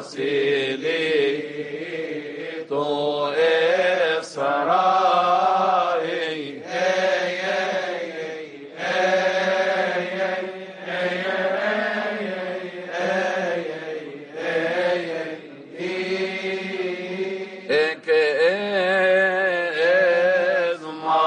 facilito e sarai e che es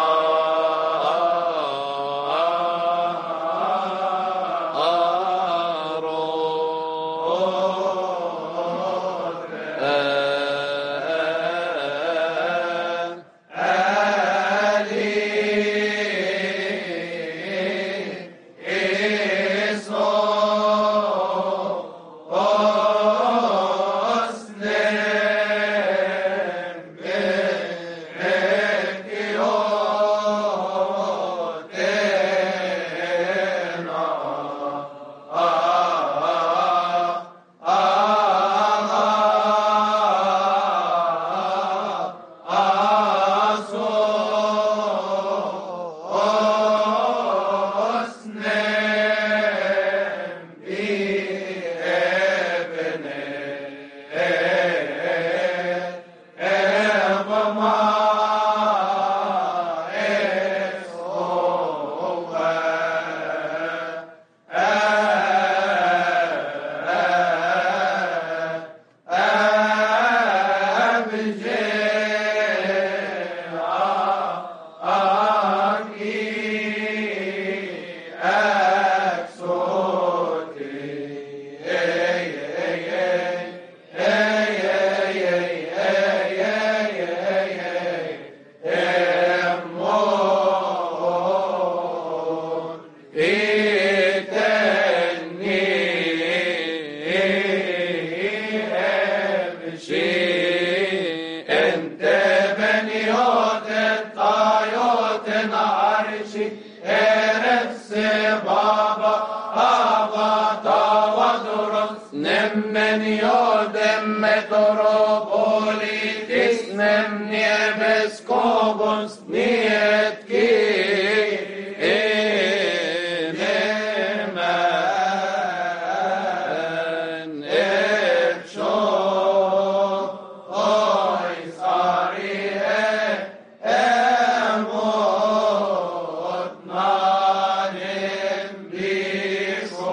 انت بنيوت الطايوت عرشي ارس بابا ابا ودرس نمن يودم تروبولي تسنم نيبسكوبوس نيتكي إنمان إبشو أي صاري أموت نانم بيسو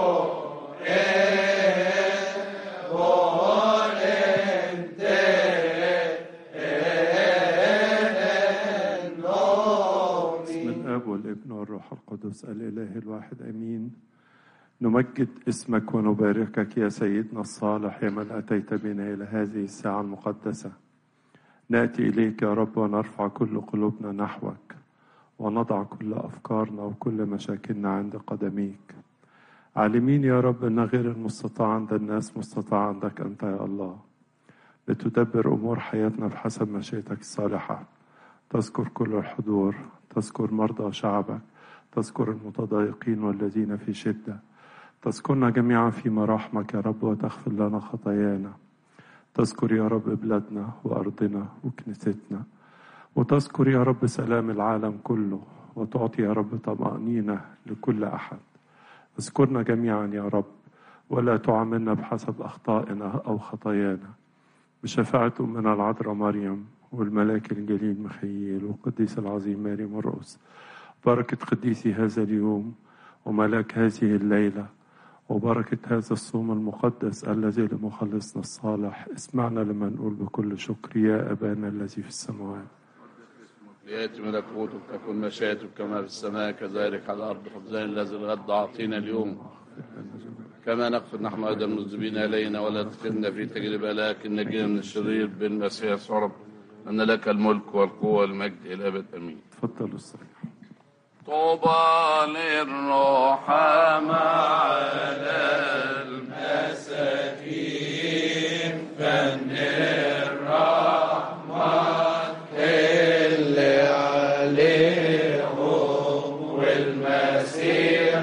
بسم الاب والابن والروح القدس الاله الواحد امين نمجد اسمك ونباركك يا سيدنا الصالح يا من اتيت بنا الى هذه الساعه المقدسه ناتي اليك يا رب ونرفع كل قلوبنا نحوك ونضع كل افكارنا وكل مشاكلنا عند قدميك عالمين يا رب ان غير المستطاع عند الناس مستطاع عندك انت يا الله لتدبر امور حياتنا بحسب مشيئتك الصالحه تذكر كل الحضور تذكر مرضى شعبك تذكر المتضايقين والذين في شدة تذكرنا جميعا في مراحمك يا رب وتغفر لنا خطايانا تذكر يا رب بلادنا وأرضنا وكنيستنا وتذكر يا رب سلام العالم كله وتعطي يا رب طمأنينة لكل أحد اذكرنا جميعا يا رب ولا تعاملنا بحسب أخطائنا أو خطايانا بشفاعة أمنا العذراء مريم والملاك الجليل مخيل والقديس العظيم ماري مرقس بركة قديسي هذا اليوم وملاك هذه الليلة وبركة هذا الصوم المقدس الذي لمخلصنا الصالح اسمعنا لما نقول بكل شكر يا أبانا الذي في السماوات ليأتي ملكوتك تكن مشيئتك كما في السماء كذلك على الأرض خبزنا الذي الغد أعطينا اليوم كما نغفر نحن أيضا المذنبين إلينا ولا تدخلنا في تجربة لكن نجينا من الشرير بالمسيح يسوع رب أن لك الملك والقوة والمجد إلى الأبد آمين تفضلوا استريحوا طوبى للرحماء على المساكين فن الرحمن اللي عليهم والمسيح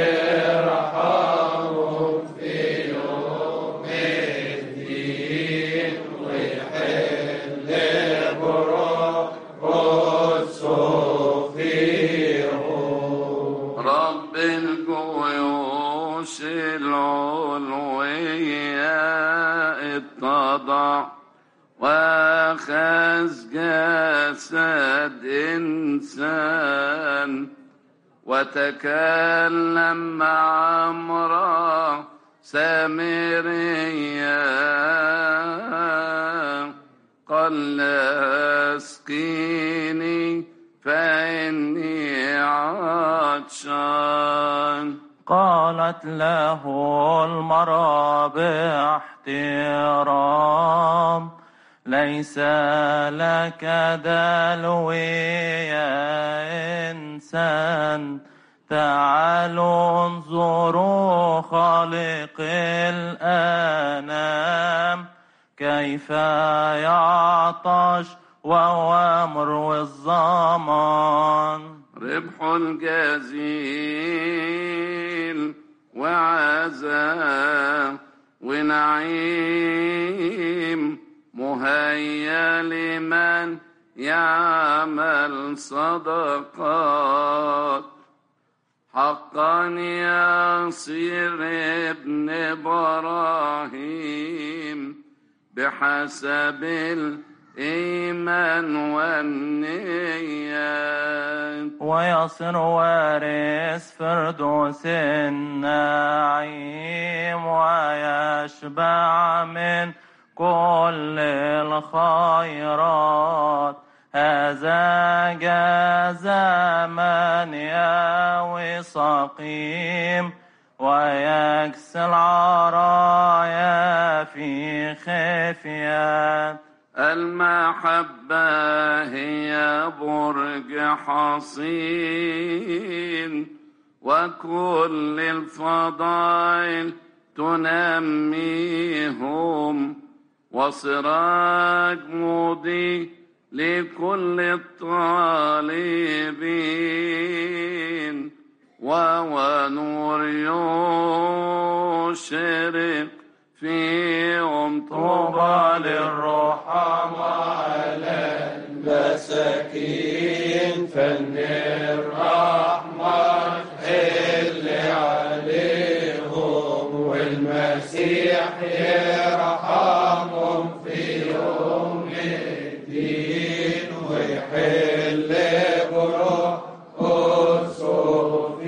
يرحمهم في يوم الدين ويحل بروح قدسه فيهم رب الجيوش العلوية اتضع واخذ جسد انسان وتكلم مع امراه سامريه قال اسقيني فاني عطشان قالت له المرأة باحترام ليس لك دلو يا إنسان تعالوا انظروا خالق الأنام كيف يعطش وهو مروي الزمان ربح جزيل وعزاء ونعيم مهيا لمن يعمل صدقات حقا يصير ابن ابراهيم بحسب الايمان والنيات ويصير وارث فردوس النعيم ويشبع من كل الخيرات هذا جاء من ياوي سقيم ويكسي العرايا في خفيات المحبة هي برج حصين وكل الفضائل تنميهم وسراج مضيء لكل الطالبين وهو نور يشرق فيهم طوبى للرحماء مساكين فن الرحمن حل عليهم والمسيح يرحمهم في يوم الدين ويحل بروح قدسه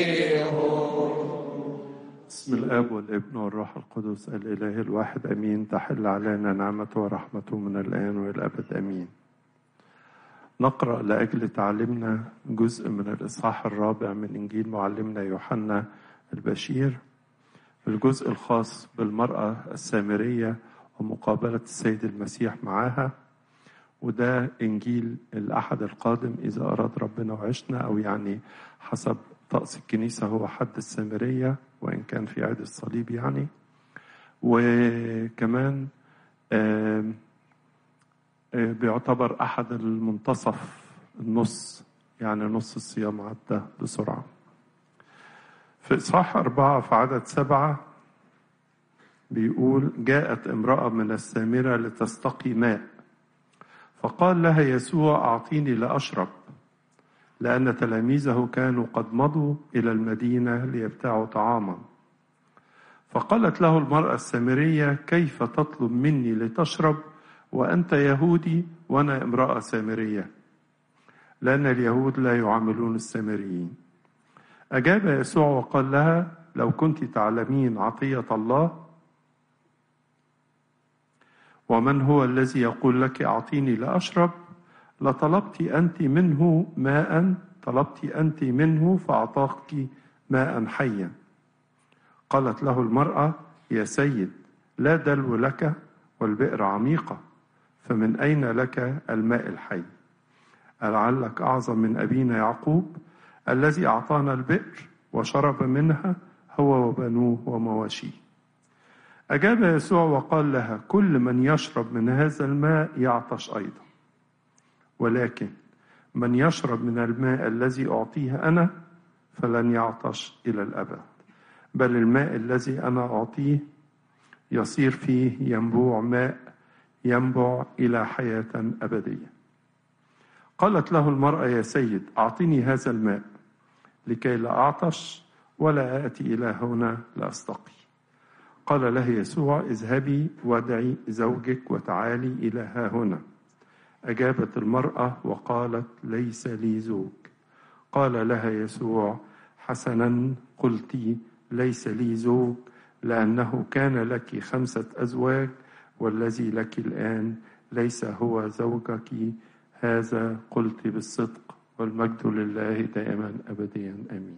فيهم بسم الاب والابن والروح القدس الاله الواحد امين تحل علينا نعمته ورحمته من الان والى الابد امين نقرا لاجل تعلمنا جزء من الاصحاح الرابع من انجيل معلمنا يوحنا البشير الجزء الخاص بالمراه السامريه ومقابله السيد المسيح معاها وده انجيل الاحد القادم اذا اراد ربنا وعشنا او يعني حسب طقس الكنيسه هو حد السامريه وان كان في عيد الصليب يعني وكمان آم آه، بيعتبر أحد المنتصف النص يعني نص الصيام عدى بسرعة في إصحاح أربعة في عدد سبعة بيقول جاءت امرأة من السامرة لتستقي ماء فقال لها يسوع أعطيني لأشرب لأن تلاميذه كانوا قد مضوا إلى المدينة ليبتاعوا طعاما فقالت له المرأة السامرية كيف تطلب مني لتشرب وأنت يهودي وأنا امرأة سامرية لأن اليهود لا يعاملون السامريين أجاب يسوع وقال لها لو كنت تعلمين عطية الله ومن هو الذي يقول لك أعطيني لأشرب لطلبت أنت منه ماء طلبت أنت منه فأعطاك ماء حيا قالت له المرأة يا سيد لا دلو لك والبئر عميقة فمن أين لك الماء الحي ألعلك أعظم من أبينا يعقوب الذي أعطانا البئر وشرب منها هو وبنوه ومواشيه أجاب يسوع وقال لها كل من يشرب من هذا الماء يعطش أيضا ولكن من يشرب من الماء الذي أعطيه أنا فلن يعطش إلى الأبد بل الماء الذي أنا أعطيه يصير فيه ينبوع ماء ينبع إلى حياة أبدية قالت له المرأة يا سيد أعطني هذا الماء لكي لا أعطش ولا آتي إلى هنا لأستقي قال له يسوع اذهبي وادعي زوجك وتعالي إلى ها هنا أجابت المرأة وقالت ليس لي زوج قال لها يسوع حسنا قلت ليس لي زوج لأنه كان لك خمسة أزواج والذي لك الآن ليس هو زوجك هذا قلت بالصدق والمجد لله دائما أبديا آمين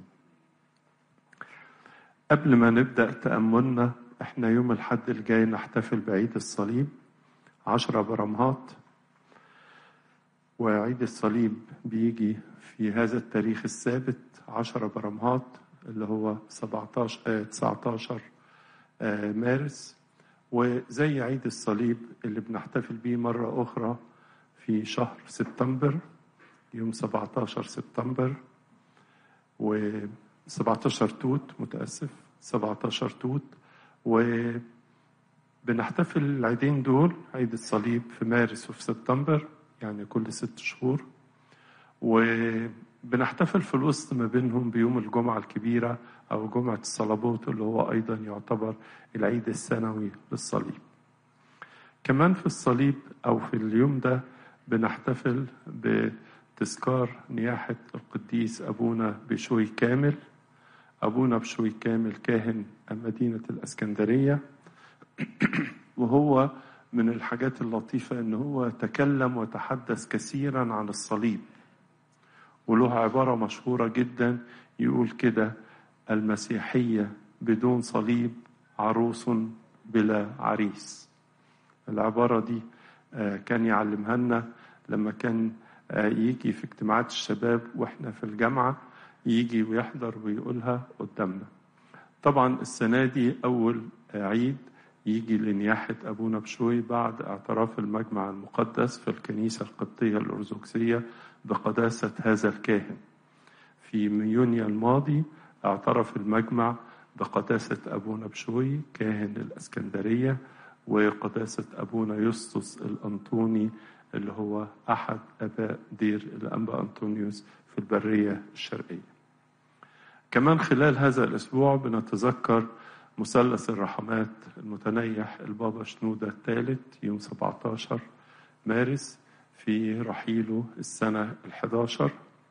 قبل ما نبدأ تأملنا احنا يوم الحد الجاي نحتفل بعيد الصليب عشرة برمهات وعيد الصليب بيجي في هذا التاريخ الثابت عشرة برمهات اللي هو 17 آه 19 آه مارس وزي عيد الصليب اللي بنحتفل بيه مرة أخرى في شهر سبتمبر يوم 17 سبتمبر و 17 توت متأسف 17 توت وبنحتفل العيدين دول عيد الصليب في مارس وفي سبتمبر يعني كل ست شهور وبنحتفل في الوسط ما بينهم بيوم الجمعة الكبيرة أو جمعة الصلبوت اللي هو أيضا يعتبر العيد السنوي للصليب كمان في الصليب أو في اليوم ده بنحتفل بتذكار نياحة القديس أبونا بشوي كامل أبونا بشوي كامل كاهن مدينة الأسكندرية وهو من الحاجات اللطيفة إن هو تكلم وتحدث كثيرا عن الصليب وله عبارة مشهورة جدا يقول كده المسيحية بدون صليب عروس بلا عريس العبارة دي كان يعلمها لنا لما كان يجي في اجتماعات الشباب واحنا في الجامعة يجي ويحضر ويقولها قدامنا طبعا السنة دي أول عيد يجي لنياحة أبونا بشوي بعد اعتراف المجمع المقدس في الكنيسة القبطية الأرثوذكسية بقداسة هذا الكاهن في يونيو الماضي اعترف المجمع بقداسة أبونا بشوي كاهن الأسكندرية وقداسة أبونا يسطس الأنطوني اللي هو أحد أباء دير الأنبا أنطونيوس في البرية الشرقية كمان خلال هذا الأسبوع بنتذكر مثلث الرحمات المتنيح البابا شنودة الثالث يوم 17 مارس في رحيله السنة الحداشر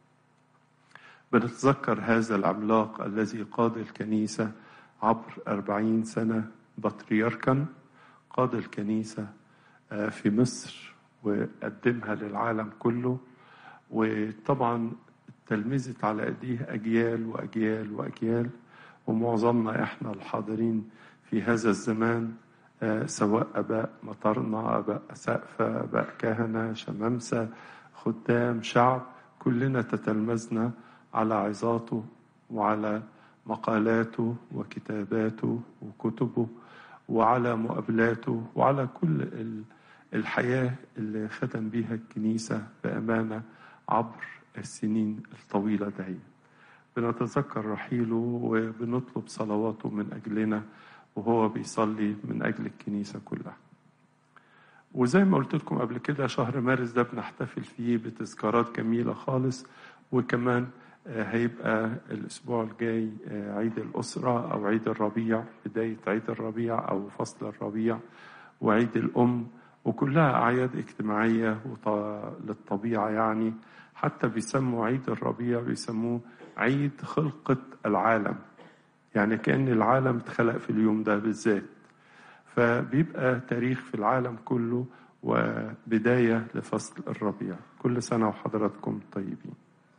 بنتذكر هذا العملاق الذي قاد الكنيسة عبر أربعين سنة بطريركا قاد الكنيسة في مصر وقدمها للعالم كله وطبعا تلمذت على أيديه أجيال وأجيال وأجيال ومعظمنا إحنا الحاضرين في هذا الزمان سواء أباء مطرنا أباء سقفة أباء كهنة شمامسة خدام شعب كلنا تتلمذنا على عظاته وعلى مقالاته وكتاباته وكتبه وعلى مقابلاته وعلى كل الحياة اللي ختم بيها الكنيسة بأمانة عبر السنين الطويلة دهي بنتذكر رحيله وبنطلب صلواته من أجلنا وهو بيصلي من أجل الكنيسة كلها وزي ما قلت لكم قبل كده شهر مارس ده بنحتفل فيه بتذكارات جميلة خالص وكمان هيبقى الأسبوع الجاي عيد الأسرة أو عيد الربيع بداية عيد الربيع أو فصل الربيع وعيد الأم وكلها أعياد اجتماعية للطبيعة يعني حتى بيسموا عيد الربيع بيسموه عيد خلقة العالم يعني كأن العالم اتخلق في اليوم ده بالذات فبيبقى تاريخ في العالم كله وبداية لفصل الربيع كل سنة وحضراتكم طيبين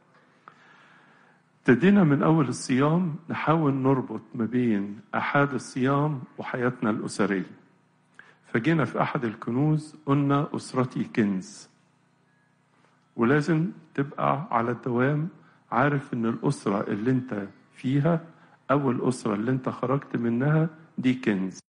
ابتدينا من أول الصيام نحاول نربط ما بين أحد الصيام وحياتنا الأسرية فجينا في أحد الكنوز قلنا أسرتي كنز ولازم تبقى على الدوام عارف إن الأسرة اللي أنت فيها أو الأسرة اللي أنت خرجت منها دي كنز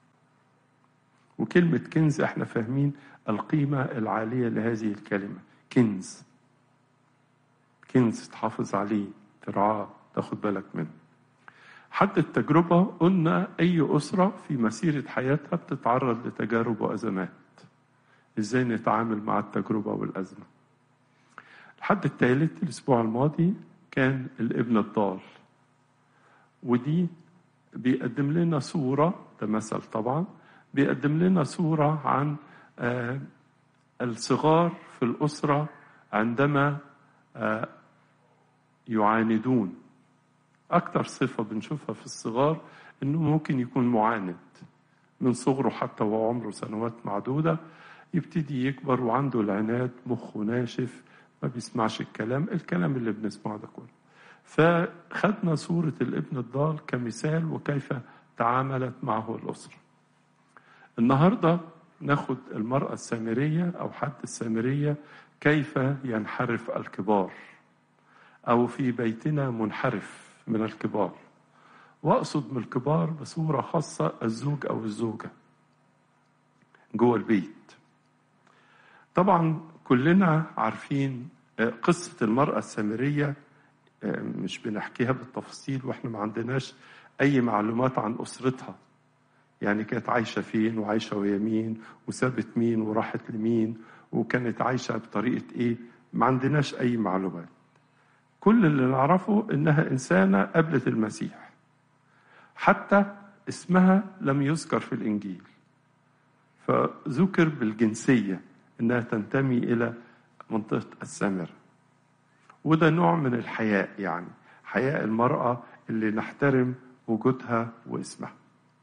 وكلمة كنز احنا فاهمين القيمة العالية لهذه الكلمة كنز كنز تحافظ عليه ترعاه تاخد بالك منه حتى التجربة قلنا أي أسرة في مسيرة حياتها بتتعرض لتجارب وأزمات إزاي نتعامل مع التجربة والأزمة الحد الثالث الأسبوع الماضي كان الابن الضال ودي بيقدم لنا صورة ده مثل طبعا بيقدم لنا صورة عن آه، الصغار في الأسرة عندما آه، يعاندون أكتر صفة بنشوفها في الصغار إنه ممكن يكون معاند من صغره حتى وهو عمره سنوات معدودة يبتدي يكبر وعنده العناد مخه ناشف ما بيسمعش الكلام الكلام اللي بنسمعه ده كله فخدنا صورة الابن الضال كمثال وكيف تعاملت معه الأسرة النهاردة ناخد المرأة السامرية أو حد السامرية كيف ينحرف الكبار أو في بيتنا منحرف من الكبار وأقصد من الكبار بصورة خاصة الزوج أو الزوجة جوه البيت طبعا كلنا عارفين آه، قصة المرأة السامرية آه، مش بنحكيها بالتفصيل واحنا ما عندناش أي معلومات عن أسرتها يعني كانت عايشة فين وعايشة ويا مين وسابت مين وراحت لمين وكانت عايشة بطريقة إيه ما عندناش أي معلومات كل اللي نعرفه إنها إنسانة قبلت المسيح حتى اسمها لم يذكر في الإنجيل فذكر بالجنسية إنها تنتمي إلى منطقة السامرة وده نوع من الحياء يعني حياء المرأة اللي نحترم وجودها واسمها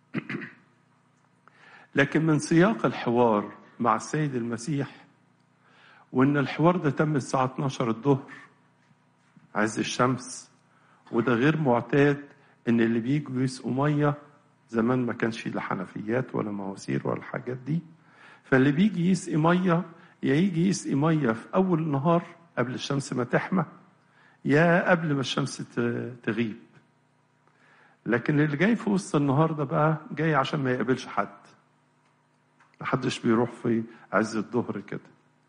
لكن من سياق الحوار مع السيد المسيح وإن الحوار ده تم الساعة 12 الظهر عز الشمس وده غير معتاد إن اللي بيجوا يسقوا مية زمان ما كانش لا حنفيات ولا مواسير ولا الحاجات دي فاللي بيجي يسقي مية يا يجي يسقي مية في أول النهار قبل الشمس ما تحمى يا قبل ما الشمس ت- تغيب لكن اللي جاي في وسط النهار ده بقى جاي عشان ما يقابلش حد محدش بيروح في عز الظهر كده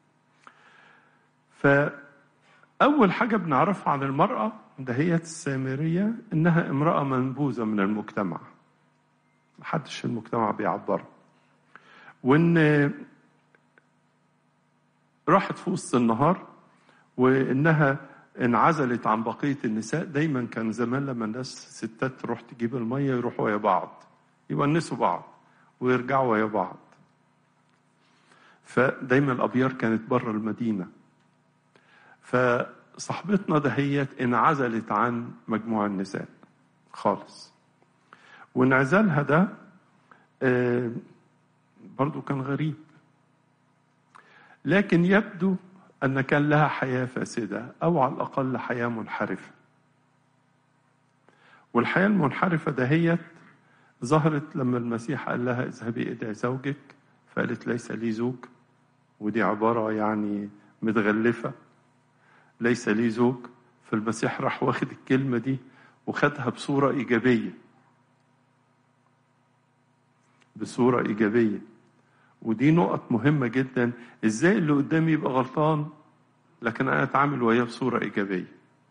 فأول حاجة بنعرفها عن المرأة دهية السامرية إنها امرأة منبوذة من المجتمع محدش في المجتمع بيعبرها وإن راحت في وسط النهار وإنها انعزلت عن بقية النساء دايما كان زمان لما الناس ستات تروح تجيب المية يروحوا ويا بعض يونسوا بعض ويرجعوا ويا بعض فدايما الأبيار كانت بره المدينة فصاحبتنا دهيت انعزلت عن مجموع النساء خالص وانعزالها ده آه، برضو كان غريب لكن يبدو أن كان لها حياة فاسدة أو على الأقل حياة منحرفة والحياة المنحرفة دهيت ظهرت لما المسيح قال لها اذهبي ادعي زوجك فقالت ليس لي زوج ودي عبارة يعني متغلفة ليس لي زوج فالمسيح راح واخد الكلمة دي وخدها بصورة إيجابية بصورة إيجابية ودي نقط مهمة جدا ازاي اللي قدامي يبقى غلطان لكن انا اتعامل وياه بصورة ايجابية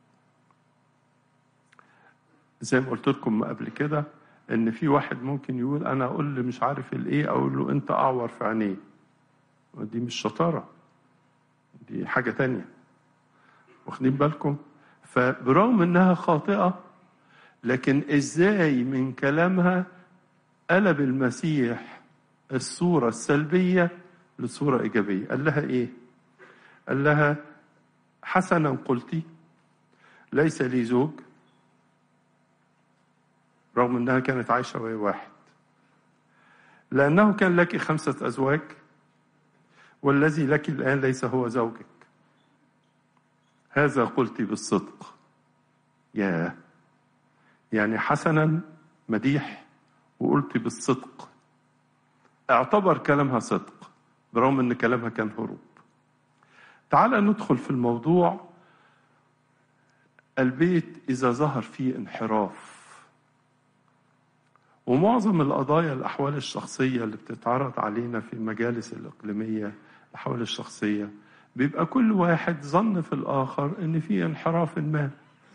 زي ما قلت لكم قبل كده ان في واحد ممكن يقول انا اقول له مش عارف الايه اقول له انت اعور في عينيه ودي مش شطارة دي حاجة تانية واخدين بالكم فبرغم انها خاطئة لكن ازاي من كلامها قلب المسيح الصورة السلبية لصورة إيجابية قال لها إيه قال لها حسنا قلتي ليس لي زوج رغم أنها كانت عايشة وهي واحد لأنه كان لك خمسة أزواج والذي لك الآن ليس هو زوجك هذا قلت بالصدق يا يعني حسنا مديح وقلت بالصدق اعتبر كلامها صدق برغم ان كلامها كان هروب تعال ندخل في الموضوع البيت اذا ظهر فيه انحراف ومعظم القضايا الاحوال الشخصيه اللي بتتعرض علينا في المجالس الاقليميه الاحوال الشخصيه بيبقى كل واحد ظن في الاخر ان في انحراف ما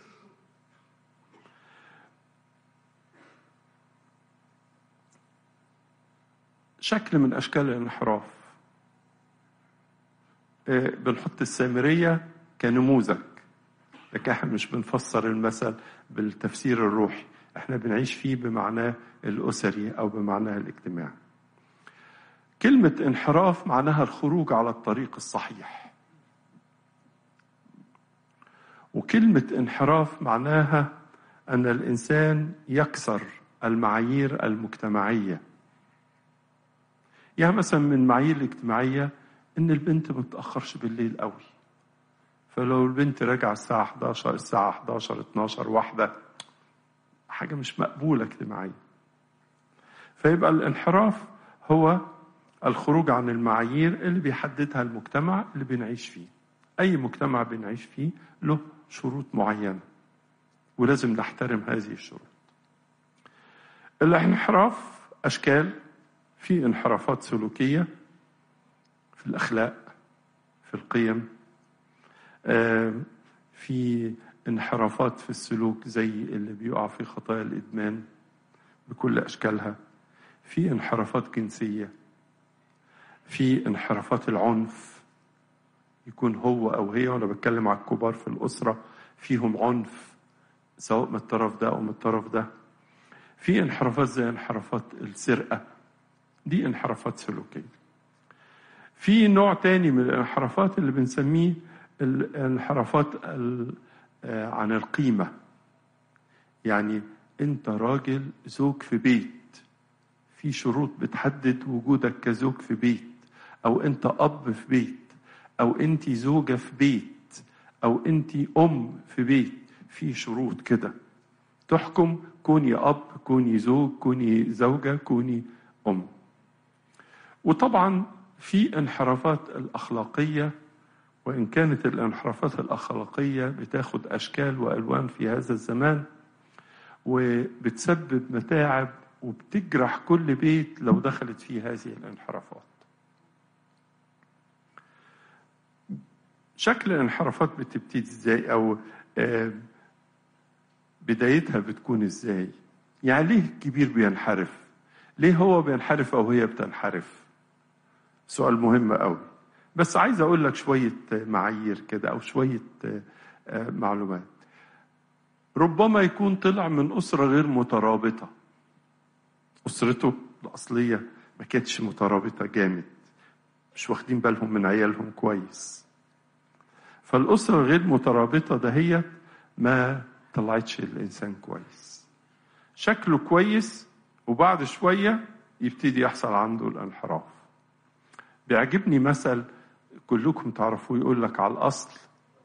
شكل من اشكال الانحراف آه، بنحط السامريه كنموذج لكن احنا مش بنفسر المثل بالتفسير الروحي احنا بنعيش فيه بمعناه الأسري أو بمعناه الاجتماعي كلمة انحراف معناها الخروج على الطريق الصحيح وكلمة انحراف معناها أن الإنسان يكسر المعايير المجتمعية يعني مثلا من المعايير الاجتماعية إن البنت ما تتأخرش بالليل قوي فلو البنت راجعة الساعة 11 الساعة 11 12 واحدة حاجة مش مقبولة اجتماعيا فيبقى الانحراف هو الخروج عن المعايير اللي بيحددها المجتمع اللي بنعيش فيه أي مجتمع بنعيش فيه له شروط معينة ولازم نحترم هذه الشروط الانحراف أشكال في انحرافات سلوكية في الأخلاق في القيم في انحرافات في السلوك زي اللي بيقع في خطايا الإدمان بكل أشكالها في انحرافات جنسية في انحرافات العنف يكون هو أو هي وأنا بتكلم على الكبار في الأسرة فيهم عنف سواء من الطرف ده أو من الطرف ده في انحرافات زي انحرافات السرقة دي انحرافات سلوكية في نوع تاني من الانحرافات اللي بنسميه الانحرافات عن القيمة يعني انت راجل زوج في بيت في شروط بتحدد وجودك كزوج في بيت او انت اب في بيت او انت زوجة في بيت او انت ام في بيت في شروط كده تحكم كوني اب كوني زوج كوني زوجة كوني ام وطبعا في انحرافات الاخلاقيه وإن كانت الانحرافات الأخلاقية بتاخد أشكال وألوان في هذا الزمان وبتسبب متاعب وبتجرح كل بيت لو دخلت فيه هذه الانحرافات شكل الانحرافات بتبتدي ازاي او بدايتها بتكون ازاي يعني ليه الكبير بينحرف ليه هو بينحرف او هي بتنحرف سؤال مهم قوي بس عايز اقول لك شويه معايير كده او شويه معلومات ربما يكون طلع من اسره غير مترابطه اسرته الاصليه ما كانتش مترابطه جامد مش واخدين بالهم من عيالهم كويس فالاسره غير مترابطه دهيت ما طلعتش الانسان كويس شكله كويس وبعد شويه يبتدي يحصل عنده الانحراف بيعجبني مثل كلكم تعرفوه يقول لك على الأصل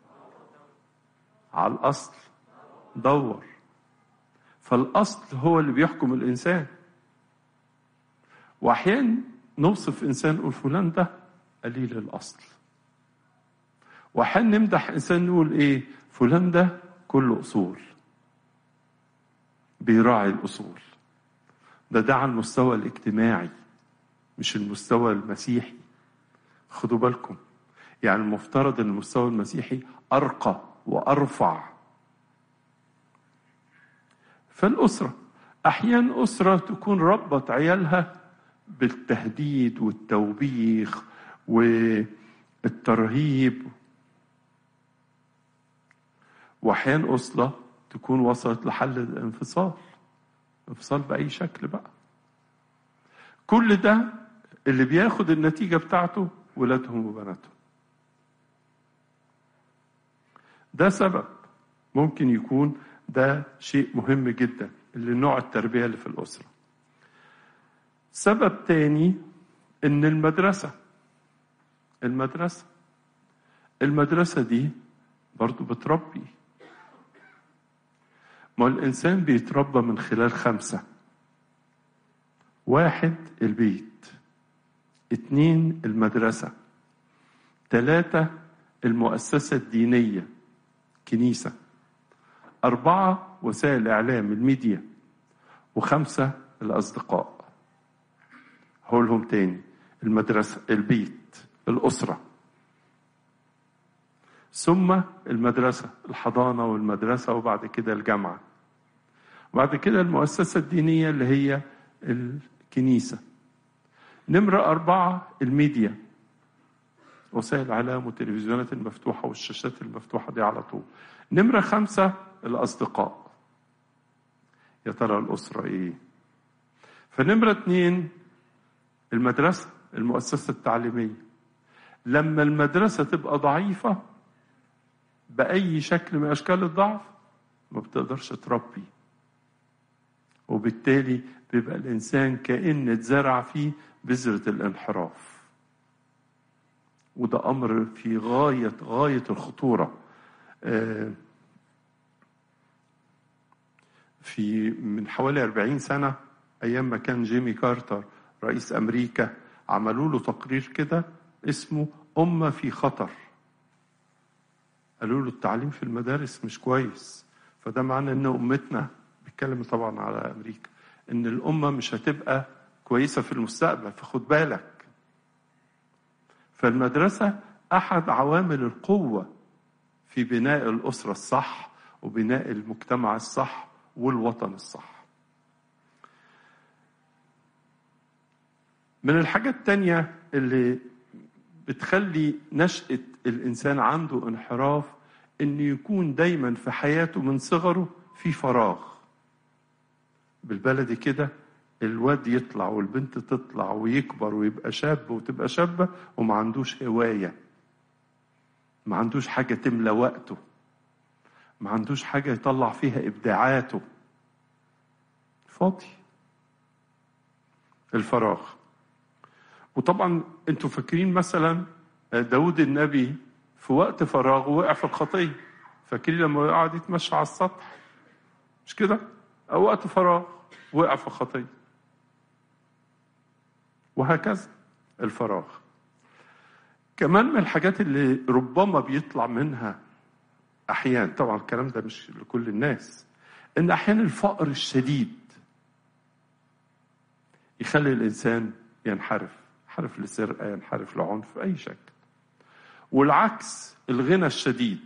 على الأصل دور فالأصل هو اللي بيحكم الإنسان وأحيانا نوصف إنسان نقول فلان ده قليل الأصل وأحيانا نمدح إنسان نقول إيه فلان ده كله أصول بيراعي الأصول ده ده على المستوى الاجتماعي مش المستوى المسيحي خدوا بالكم يعني المفترض ان المستوى المسيحي ارقى وارفع فالاسره احيانا اسره تكون ربت عيالها بالتهديد والتوبيخ والترهيب واحيانا اسره تكون وصلت لحل الانفصال انفصال باي شكل بقى كل ده اللي بياخد النتيجه بتاعته ولادهم وبناتهم ده سبب ممكن يكون ده شيء مهم جدا اللي نوع التربية اللي في الأسرة سبب تاني إن المدرسة المدرسة المدرسة دي برضو بتربي ما الإنسان بيتربى من خلال خمسة واحد البيت اتنين المدرسة تلاتة المؤسسة الدينية كنيسة أربعة وسائل الإعلام الميديا وخمسة الأصدقاء هقولهم تاني المدرسة البيت الأسرة ثم المدرسة الحضانة والمدرسة وبعد كده الجامعة وبعد كده المؤسسة الدينية اللي هي الكنيسة نمرة أربعة الميديا وسائل الإعلام والتلفزيونات المفتوحة والشاشات المفتوحة دي على طول نمرة خمسة الأصدقاء يا ترى الأسرة إيه فنمرة اتنين المدرسة المؤسسة التعليمية لما المدرسة تبقى ضعيفة بأي شكل من أشكال الضعف ما بتقدرش تربي وبالتالي بيبقى الإنسان كأن اتزرع فيه بذرة الانحراف وده أمر في غاية غاية الخطورة آه، في من حوالي 40 سنة أيام ما كان جيمي كارتر رئيس أمريكا عملوا له تقرير كده اسمه أمة في خطر قالوا له التعليم في المدارس مش كويس فده معنى ان امتنا بيتكلم طبعا على امريكا ان الامه مش هتبقى كويسه في المستقبل فخد بالك فالمدرسه احد عوامل القوه في بناء الاسره الصح وبناء المجتمع الصح والوطن الصح من الحاجات التانية اللي بتخلي نشأة الإنسان عنده انحراف إنه يكون دايما في حياته من صغره في فراغ بالبلدي كده الواد يطلع والبنت تطلع ويكبر ويبقى شاب وتبقى شابة وما عندوش هواية ما عندوش حاجة تملى وقته ما عندوش حاجة يطلع فيها إبداعاته فاضي الفراغ وطبعا انتوا فاكرين مثلا داود النبي في وقت فراغه وقع في الخطيه فاكرين لما قعد يتمشى على السطح مش كده او وقت فراغ وقع في الخطيه وهكذا الفراغ كمان من الحاجات اللي ربما بيطلع منها احيانا طبعا الكلام ده مش لكل الناس ان احيانا الفقر الشديد يخلي الانسان ينحرف ينحرف لسرقه ينحرف لعنف اي شكل والعكس الغنى الشديد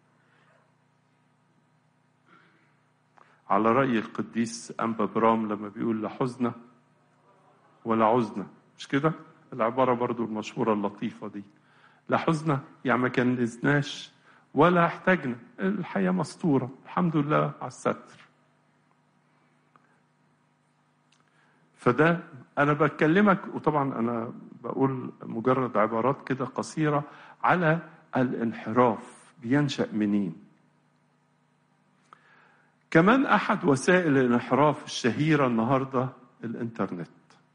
على رأي القديس أنبا برام لما بيقول لا حزن ولا عزنة مش كده العبارة برضو المشهورة اللطيفة دي لا حزن يعني ما كنزناش ولا احتاجنا الحياة مستورة الحمد لله على الستر فده أنا بكلمك وطبعا أنا بقول مجرد عبارات كده قصيرة على الانحراف بينشأ منين كمان أحد وسائل الانحراف الشهيرة النهاردة الإنترنت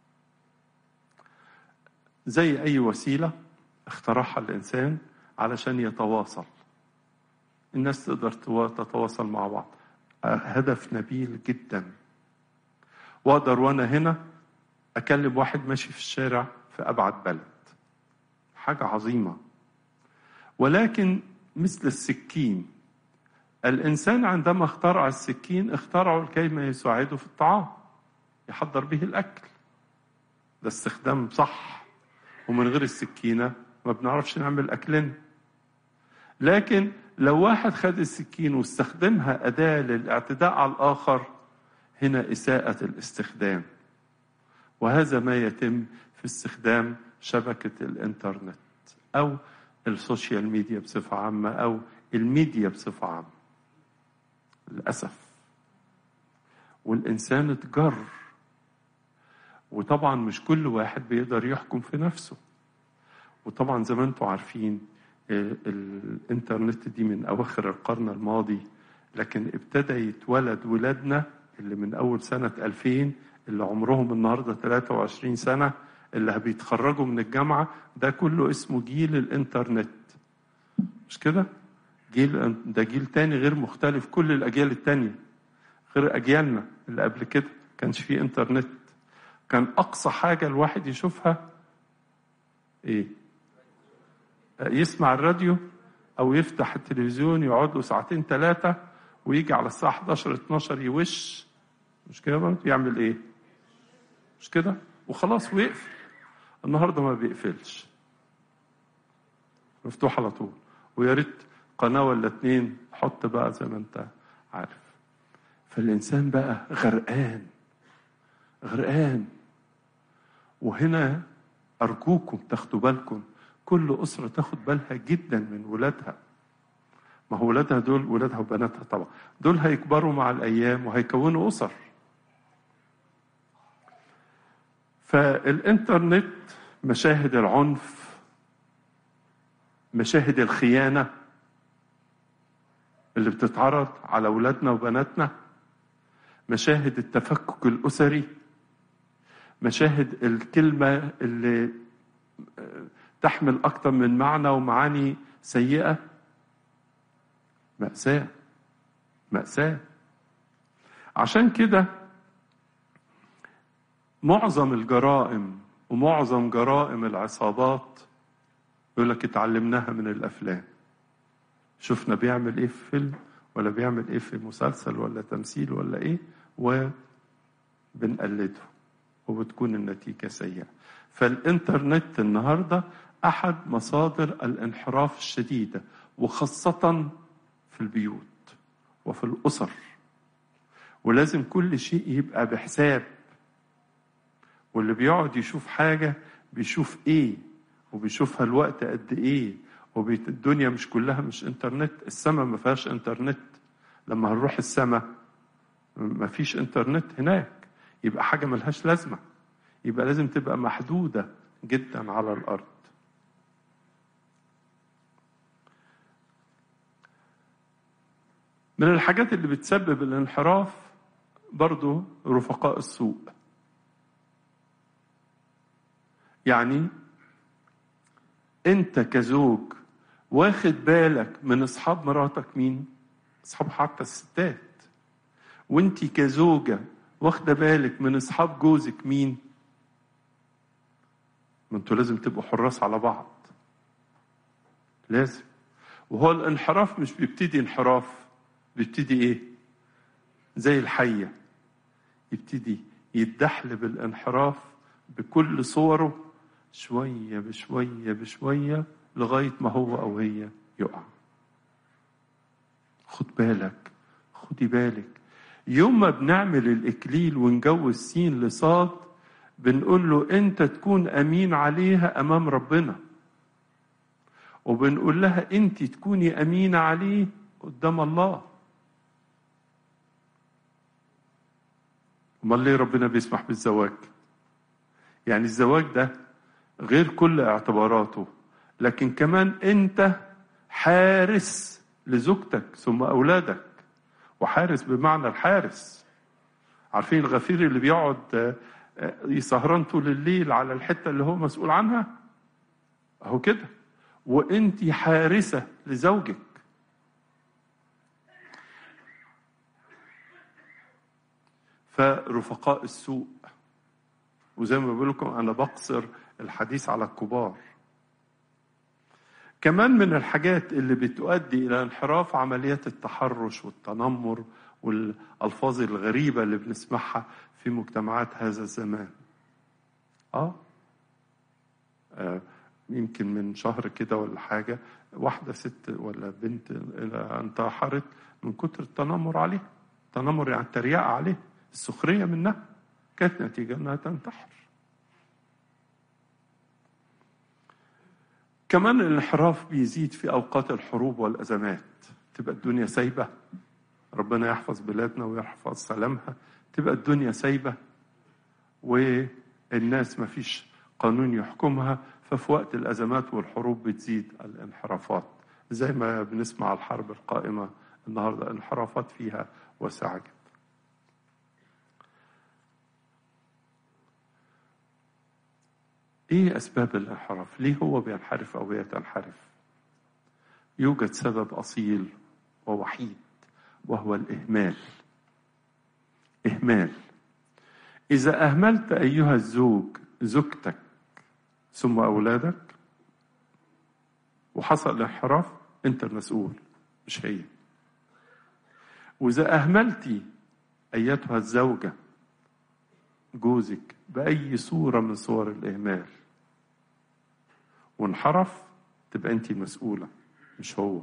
زي أي وسيلة اخترعها الإنسان علشان يتواصل الناس تقدر تتواصل مع بعض هدف نبيل جدا واقدر وانا هنا اكلم واحد ماشي في الشارع في ابعد بلد حاجه عظيمه ولكن مثل السكين الانسان عندما اخترع السكين اخترعه لكي يساعده في الطعام يحضر به الاكل ده استخدام صح ومن غير السكينه ما بنعرفش نعمل اكلنا لكن لو واحد خد السكين واستخدمها اداه للاعتداء على الاخر هنا اساءه الاستخدام وهذا ما يتم في استخدام شبكه الانترنت او السوشيال ميديا بصفه عامه او الميديا بصفه عامه للاسف والانسان اتجر وطبعا مش كل واحد بيقدر يحكم في نفسه وطبعا زي ما انتم عارفين الانترنت دي من اواخر القرن الماضي لكن ابتدى يتولد ولادنا اللي من اول سنه 2000 اللي عمرهم النهارده 23 سنه اللي بيتخرجوا من الجامعه ده كله اسمه جيل الانترنت مش كده؟ جيل ده جيل تاني غير مختلف كل الاجيال التانيه غير اجيالنا اللي قبل كده كانش فيه انترنت كان اقصى حاجه الواحد يشوفها ايه؟ يسمع الراديو او يفتح التلفزيون يقعد له ساعتين ثلاثه ويجي على الساعه 11 12 يوش مش كده برضه يعمل ايه؟ مش كده؟ وخلاص ويقفل النهارده ما بيقفلش مفتوح على طول ويا ريت قناه ولا اتنين حط بقى زي ما انت عارف فالانسان بقى غرقان غرقان وهنا ارجوكم تاخدوا بالكم كل اسره تاخد بالها جدا من ولادها ما هو ولادها دول ولادها وبناتها طبعا دول هيكبروا مع الايام وهيكونوا اسر فالإنترنت مشاهد العنف مشاهد الخيانة اللي بتتعرض على أولادنا وبناتنا مشاهد التفكك الأسري مشاهد الكلمة اللي تحمل أكثر من معنى ومعاني سيئة مأساة مأساة عشان كده معظم الجرائم ومعظم جرائم العصابات يقول لك اتعلمناها من الافلام شفنا بيعمل ايه في فيلم ولا بيعمل ايه في مسلسل ولا تمثيل ولا ايه وبنقلده وبتكون النتيجة سيئة فالإنترنت النهاردة أحد مصادر الانحراف الشديدة وخاصة في البيوت وفي الأسر ولازم كل شيء يبقى بحساب واللي بيقعد يشوف حاجة بيشوف ايه وبيشوفها الوقت قد ايه والدنيا مش كلها مش انترنت السماء ما فيهاش انترنت لما هنروح السماء ما فيش انترنت هناك يبقى حاجة ملهاش لازمة يبقى لازم تبقى محدودة جدا على الأرض من الحاجات اللي بتسبب الانحراف برضو رفقاء السوء يعني انت كزوج واخد بالك من اصحاب مراتك مين اصحاب حتى الستات وانت كزوجة واخدة بالك من اصحاب جوزك مين ما انتوا لازم تبقوا حراس على بعض لازم وهو الانحراف مش بيبتدي انحراف بيبتدي ايه زي الحية يبتدي يتدحلب الانحراف بكل صوره شوية بشوية بشوية لغاية ما هو أو هي يقع خد بالك خدي بالك يوم ما بنعمل الإكليل ونجوز سين لصاد بنقول له أنت تكون أمين عليها أمام ربنا وبنقول لها أنت تكوني أمينة عليه قدام الله امال ليه ربنا بيسمح بالزواج يعني الزواج ده غير كل اعتباراته لكن كمان انت حارس لزوجتك ثم اولادك وحارس بمعنى الحارس عارفين الغفير اللي بيقعد يسهران طول الليل على الحته اللي هو مسؤول عنها اهو كده وانت حارسه لزوجك فرفقاء السوء وزي ما بقول لكم انا بقصر الحديث على الكبار كمان من الحاجات اللي بتؤدي الى انحراف عمليات التحرش والتنمر والالفاظ الغريبه اللي بنسمعها في مجتمعات هذا الزمان اه, آه. يمكن من شهر كده ولا حاجه واحده ست ولا بنت انتحرت من كتر التنمر عليها التنمر يعني التريقه عليه السخريه منها كانت نتيجه انها تنتحر كمان الانحراف بيزيد في اوقات الحروب والازمات تبقى الدنيا سايبه ربنا يحفظ بلادنا ويحفظ سلامها تبقى الدنيا سايبه والناس ما فيش قانون يحكمها ففي وقت الازمات والحروب بتزيد الانحرافات زي ما بنسمع الحرب القائمه النهارده انحرافات فيها واسعه جدا ايه اسباب الانحراف ليه هو بينحرف او هي تنحرف يوجد سبب اصيل ووحيد وهو الاهمال اهمال اذا اهملت ايها الزوج زوجتك ثم اولادك وحصل انحراف انت المسؤول مش هي واذا اهملتي ايتها الزوجه جوزك بأي صورة من صور الإهمال وانحرف تبقى أنت المسؤولة مش هو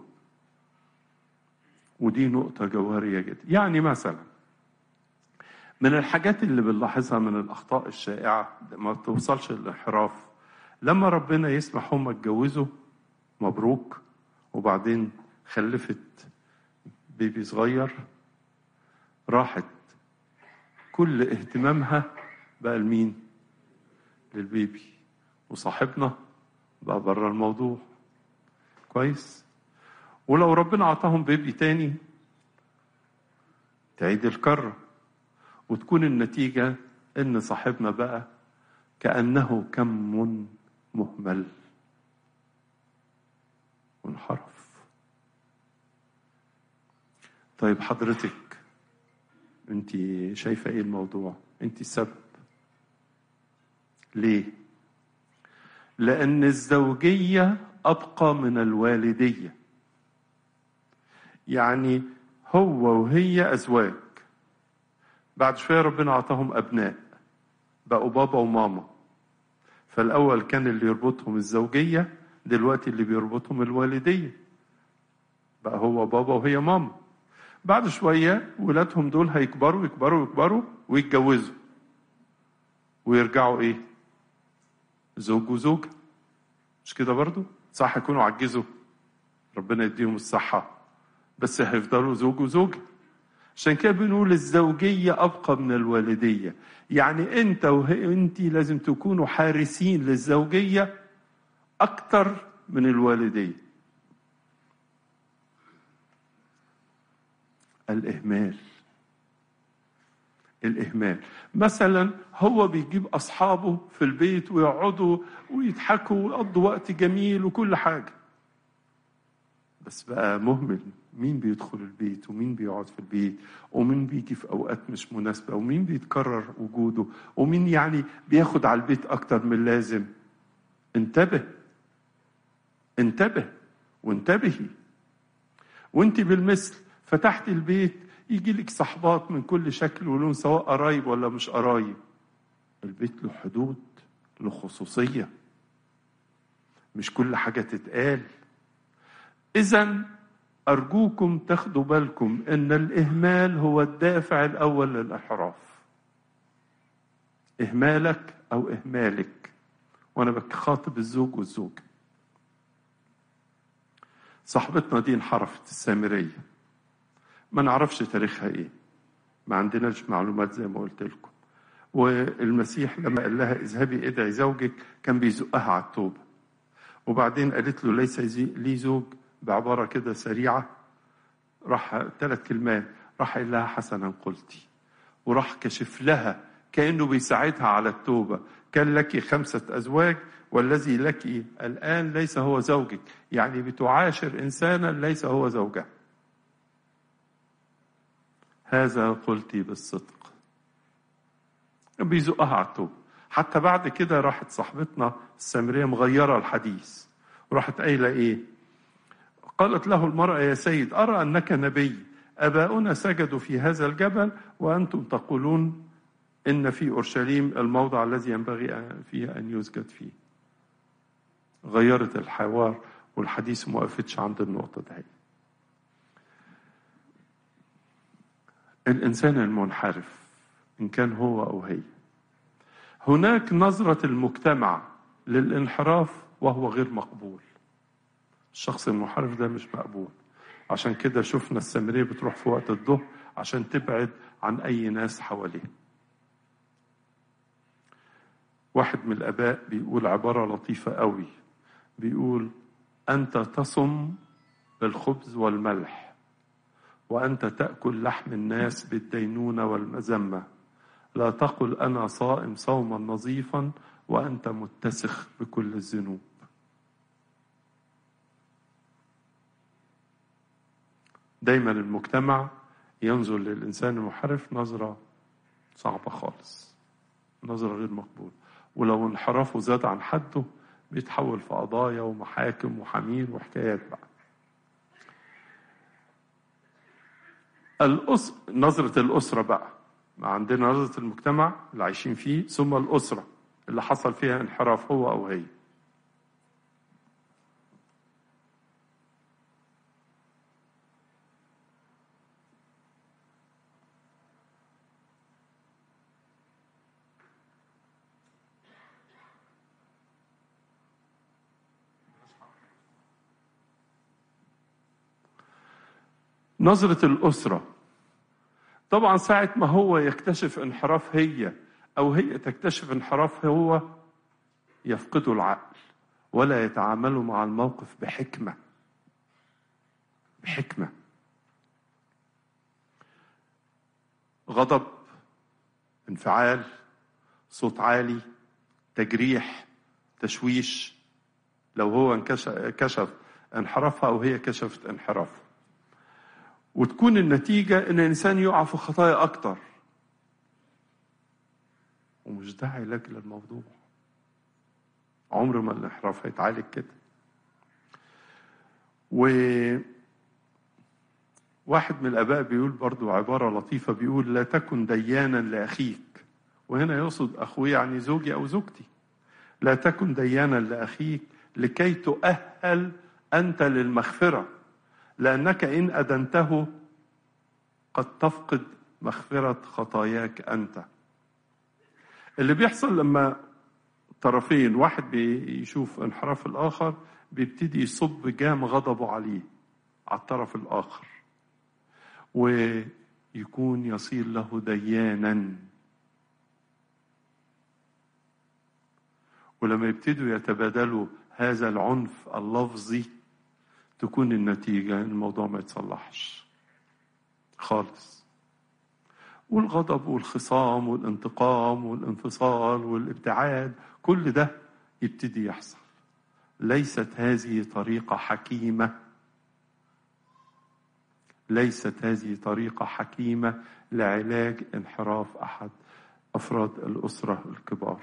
ودي نقطة جوهرية جدا يعني مثلا من الحاجات اللي بنلاحظها من الأخطاء الشائعة ما توصلش للانحراف لما ربنا يسمح هم اتجوزوا مبروك وبعدين خلفت بيبي صغير راحت كل اهتمامها بقى لمين؟ للبيبي وصاحبنا بقى بره الموضوع كويس ولو ربنا عطاهم بيبي تاني تعيد الكرة وتكون النتيجة إن صاحبنا بقى كأنه كم مهمل وانحرف طيب حضرتك انت شايفة ايه الموضوع انت السبب ليه لأن الزوجية أبقى من الوالدية يعني هو وهي أزواج بعد شوية ربنا أعطاهم أبناء بقوا بابا وماما فالأول كان اللي يربطهم الزوجية دلوقتي اللي بيربطهم الوالدية بقى هو بابا وهي ماما بعد شوية ولادهم دول هيكبروا يكبروا يكبروا ويتجوزوا ويرجعوا ايه زوج وزوجة مش كده برضو صح يكونوا عجزوا ربنا يديهم الصحة بس هيفضلوا زوج وزوجة عشان كده بنقول الزوجية أبقى من الوالدية يعني أنت وأنت لازم تكونوا حارسين للزوجية أكتر من الوالدية الإهمال الإهمال مثلا هو بيجيب أصحابه في البيت ويقعدوا ويضحكوا ويقضوا وقت جميل وكل حاجة بس بقى مهمل مين بيدخل البيت ومين بيقعد في البيت ومين بيجي في أوقات مش مناسبة ومين بيتكرر وجوده ومين يعني بياخد على البيت أكتر من اللازم انتبه انتبه وانتبهي وانت بالمثل فتحت البيت يجي لك صحبات من كل شكل ولون سواء قرايب ولا مش قرايب البيت له حدود له خصوصية مش كل حاجة تتقال إذا أرجوكم تاخدوا بالكم إن الإهمال هو الدافع الأول للانحراف إهمالك أو إهمالك وأنا بخاطب الزوج والزوجة صاحبتنا دي انحرفت السامرية ما نعرفش تاريخها ايه ما عندناش معلومات زي ما قلت لكم والمسيح لما قال لها اذهبي ادعي زوجك كان بيزقها على التوبة وبعدين قالت له ليس لي زوج بعبارة كده سريعة راح ثلاث كلمات راح قال لها حسنا قلتي وراح كشف لها كأنه بيساعدها على التوبة كان لك خمسة أزواج والذي لك الآن ليس هو زوجك يعني بتعاشر إنسانا ليس هو زوجها هذا قلت بالصدق بيزقها على التوبة حتى بعد كده راحت صاحبتنا السامرية مغيرة الحديث وراحت قايلة إيه قالت له المرأة يا سيد أرى أنك نبي أباؤنا سجدوا في هذا الجبل وأنتم تقولون إن في أورشليم الموضع الذي ينبغي فيه أن يسجد فيه غيرت الحوار والحديث ما وقفتش عند النقطة دي الإنسان المنحرف إن كان هو أو هي هناك نظرة المجتمع للانحراف وهو غير مقبول الشخص المنحرف ده مش مقبول عشان كده شفنا السامرية بتروح في وقت الظهر عشان تبعد عن أي ناس حواليه واحد من الآباء بيقول عبارة لطيفة قوي بيقول أنت تصم بالخبز والملح وأنت تأكل لحم الناس بالدينونة والمذمة لا تقل أنا صائم صوما نظيفا وأنت متسخ بكل الذنوب دايما المجتمع ينظر للإنسان المحرف نظرة صعبة خالص نظرة غير مقبولة ولو انحرافه زاد عن حده بيتحول في قضايا ومحاكم وحمير وحكايات بقى الأس... نظرة الأسرة بقى ما عندنا نظرة المجتمع اللي عايشين فيه ثم الأسرة اللي حصل فيها انحراف هو أو هي نظرة الأسرة طبعا ساعة ما هو يكتشف انحراف هي أو هي تكتشف انحراف هو يفقدوا العقل ولا يتعاملوا مع الموقف بحكمة بحكمة غضب انفعال صوت عالي تجريح تشويش لو هو انكش- كشف انحرافها او هي كشفت انحرافها وتكون النتيجة ان الانسان يقع في خطايا اكتر ومش ده علاج للموضوع عمر ما الانحراف هيتعالج كده و واحد من الآباء بيقول برضو عبارة لطيفة بيقول لا تكن ديانا لأخيك وهنا يقصد أخوي يعني زوجي أو زوجتي لا تكن ديانا لأخيك لكي تؤهل أنت للمغفرة لأنك إن أدنته قد تفقد مغفرة خطاياك أنت اللي بيحصل لما طرفين واحد بيشوف انحراف الآخر بيبتدي يصب جام غضبه عليه على الطرف الآخر ويكون يصير له ديانا ولما يبتدوا يتبادلوا هذا العنف اللفظي تكون النتيجة إن الموضوع ما يتصلحش خالص والغضب والخصام والانتقام والانفصال والابتعاد كل ده يبتدي يحصل ليست هذه طريقة حكيمة ليست هذه طريقة حكيمة لعلاج انحراف أحد أفراد الأسرة الكبار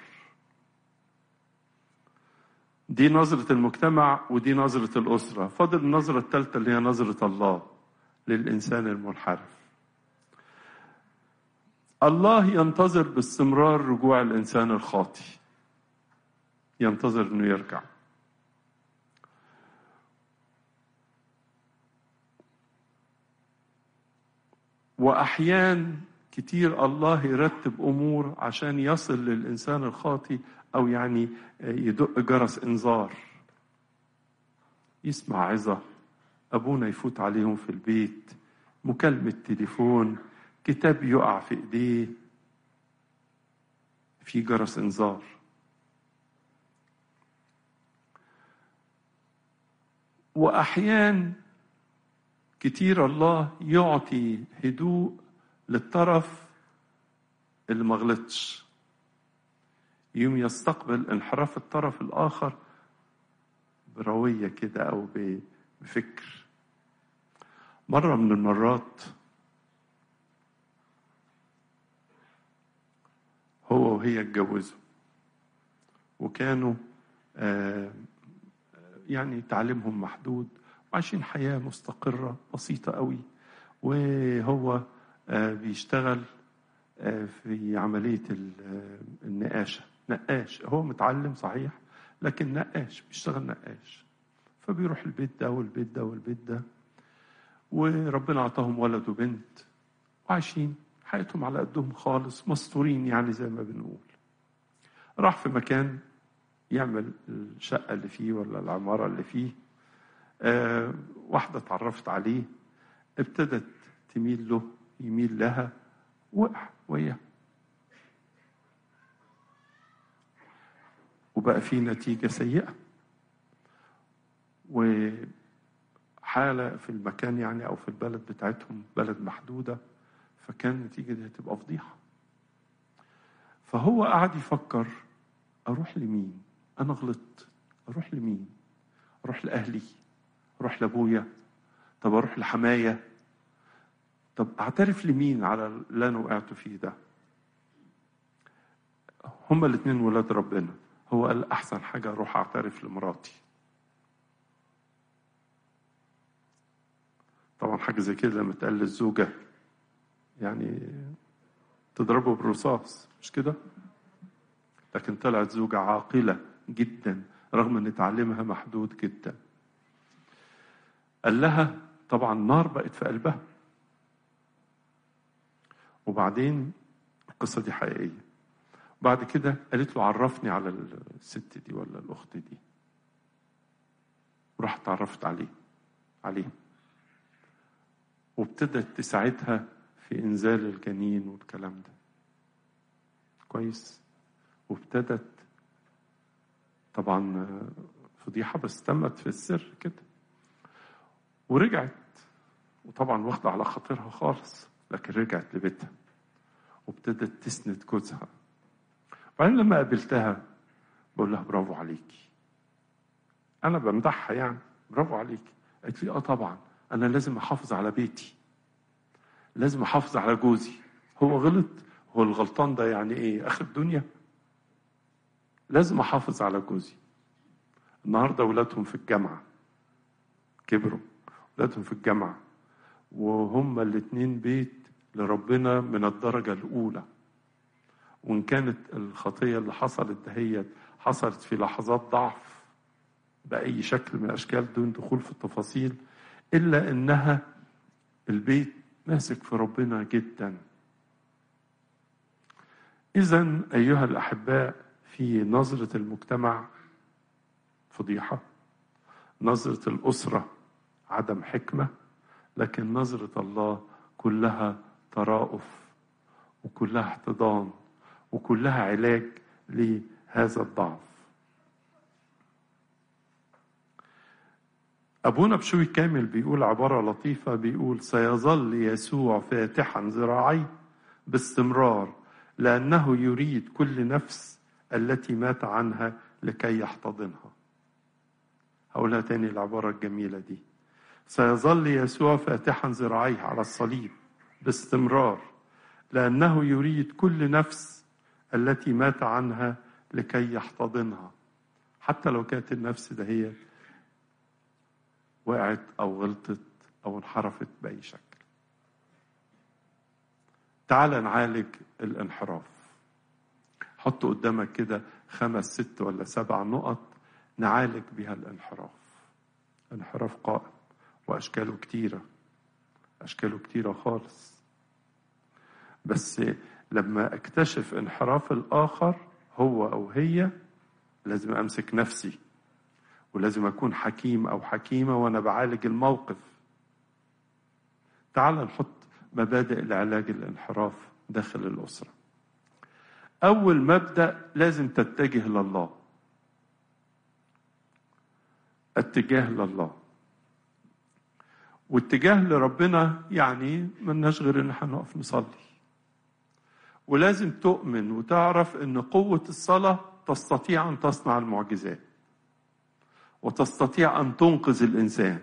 دي نظرة المجتمع ودي نظرة الأسرة فاضل النظرة الثالثة اللي هي نظرة الله للإنسان المنحرف الله ينتظر باستمرار رجوع الإنسان الخاطي ينتظر أنه يرجع وأحيان كتير الله يرتب أمور عشان يصل للإنسان الخاطي أو يعني يدق جرس إنذار يسمع عظة أبونا يفوت عليهم في البيت مكالمة تليفون كتاب يقع في إيديه في جرس إنذار وأحيان كتير الله يعطي هدوء للطرف اللي ما غلطش يوم يستقبل انحراف الطرف الآخر بروية كده أو بفكر مرة من المرات هو وهي اتجوزوا وكانوا آه يعني تعليمهم محدود وعايشين حياة مستقرة بسيطة قوي وهو آه بيشتغل آه في عملية النقاشة نقاش هو متعلم صحيح لكن نقاش بيشتغل نقاش فبيروح البيت ده والبيت ده والبيت ده وربنا عطاهم ولد وبنت وعايشين حياتهم على قدهم خالص مستورين يعني زي ما بنقول راح في مكان يعمل الشقة اللي فيه ولا العمارة اللي فيه آه واحدة اتعرفت عليه ابتدت تميل له يميل لها وقع وياه وبقى في نتيجة سيئة وحالة في المكان يعني أو في البلد بتاعتهم بلد محدودة فكان النتيجة دي هتبقى فضيحة فهو قعد يفكر أروح لمين أنا غلطت أروح لمين أروح لأهلي أروح لأبويا طب أروح لحماية طب أعترف لمين على اللي أنا وقعت فيه ده هما الاتنين ولاد ربنا هو قال أحسن حاجة أروح أعترف لمراتي طبعا حاجة زي كده لما تقال للزوجة يعني تضربه بالرصاص مش كده لكن طلعت زوجة عاقلة جدا رغم ان تعليمها محدود جدا قال لها طبعا نار بقت في قلبها وبعدين القصة دي حقيقية بعد كده قالت له عرفني على الست دي ولا الأخت دي ورحت اتعرفت عليه عليه وابتدت تساعدها في إنزال الجنين والكلام ده كويس وابتدت طبعا فضيحة بس تمت في السر كده ورجعت وطبعا واخدة على خاطرها خالص لكن رجعت لبيتها وابتدت تسند جوزها وبعدين لما قابلتها بقول لها برافو عليكي انا بمدحها يعني برافو عليكي قالت لي اه طبعا انا لازم احافظ على بيتي لازم احافظ على جوزي هو غلط هو الغلطان ده يعني ايه اخر الدنيا لازم احافظ على جوزي النهارده اولادهم في الجامعه كبروا اولادهم في الجامعه وهم الاتنين بيت لربنا من الدرجه الاولى وان كانت الخطيه اللي حصلت دهيت حصلت في لحظات ضعف باي شكل من الاشكال دون دخول في التفاصيل الا انها البيت ماسك في ربنا جدا اذا ايها الاحباء في نظره المجتمع فضيحه نظره الاسره عدم حكمه لكن نظره الله كلها تراؤف وكلها احتضان وكلها علاج لهذا الضعف أبونا بشوي كامل بيقول عبارة لطيفة بيقول سيظل يسوع فاتحا ذراعيه باستمرار لأنه يريد كل نفس التي مات عنها لكي يحتضنها هقولها تاني العبارة الجميلة دي سيظل يسوع فاتحا ذراعيه على الصليب باستمرار لأنه يريد كل نفس التي مات عنها لكي يحتضنها حتى لو كانت النفس دهيت وقعت أو غلطت أو انحرفت بأي شكل تعال نعالج الانحراف حط قدامك كده خمس ست ولا سبع نقط نعالج بها الانحراف انحراف قائم وأشكاله كتيرة أشكاله كتيرة خالص بس لما اكتشف انحراف الآخر هو أو هي لازم أمسك نفسي ولازم أكون حكيم أو حكيمة وأنا بعالج الموقف تعال نحط مبادئ لعلاج الانحراف داخل الأسرة أول مبدأ لازم تتجه لله اتجاه لله واتجاه لربنا يعني ملناش غير ان احنا نقف نصلي ولازم تؤمن وتعرف ان قوة الصلاة تستطيع ان تصنع المعجزات وتستطيع ان تنقذ الانسان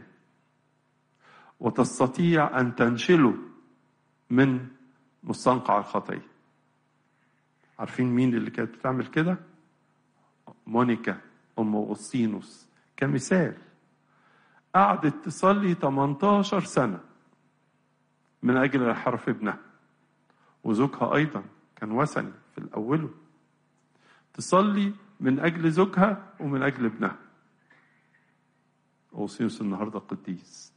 وتستطيع ان تنشله من مستنقع الخطيه عارفين مين اللي كانت بتعمل كده مونيكا ام اغسطينوس كمثال قعدت تصلي 18 سنه من اجل حرف ابنها وزوجها ايضا كان وثني في الاول تصلي من اجل زوجها ومن اجل ابنها اوسيوس النهارده قديس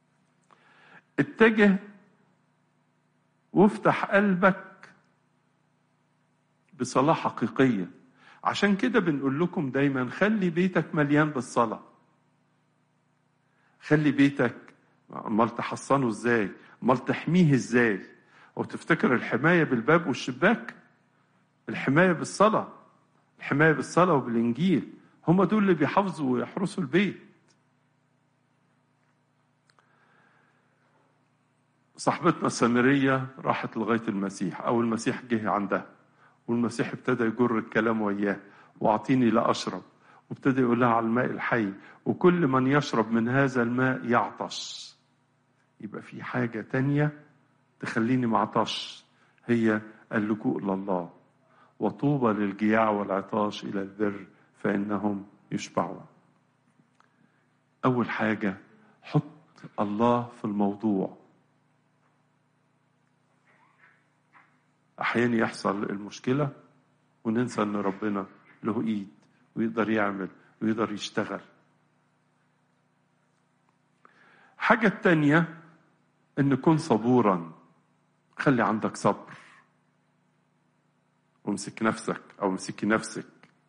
اتجه وافتح قلبك بصلاة حقيقية عشان كده بنقول لكم دايما خلي بيتك مليان بالصلاة خلي بيتك امال تحصنه ازاي امال تحميه ازاي وتفتكر الحماية بالباب والشباك الحماية بالصلاة الحماية بالصلاة وبالإنجيل هم دول اللي بيحافظوا ويحرسوا البيت صاحبتنا السامرية راحت لغاية المسيح أو المسيح جه عندها والمسيح ابتدى يجر الكلام وياه واعطيني لا أشرب وابتدى يقول لها على الماء الحي وكل من يشرب من هذا الماء يعطش يبقى في حاجة تانية تخليني معطش هي اللجوء لله وطوبى للجياع والعطاش إلى البر فإنهم يشبعون أول حاجة حط الله في الموضوع احيانا يحصل المشكله وننسى ان ربنا له ايد ويقدر يعمل ويقدر يشتغل حاجة التانية ان كن صبورا خلي عندك صبر وامسك نفسك او امسكي نفسك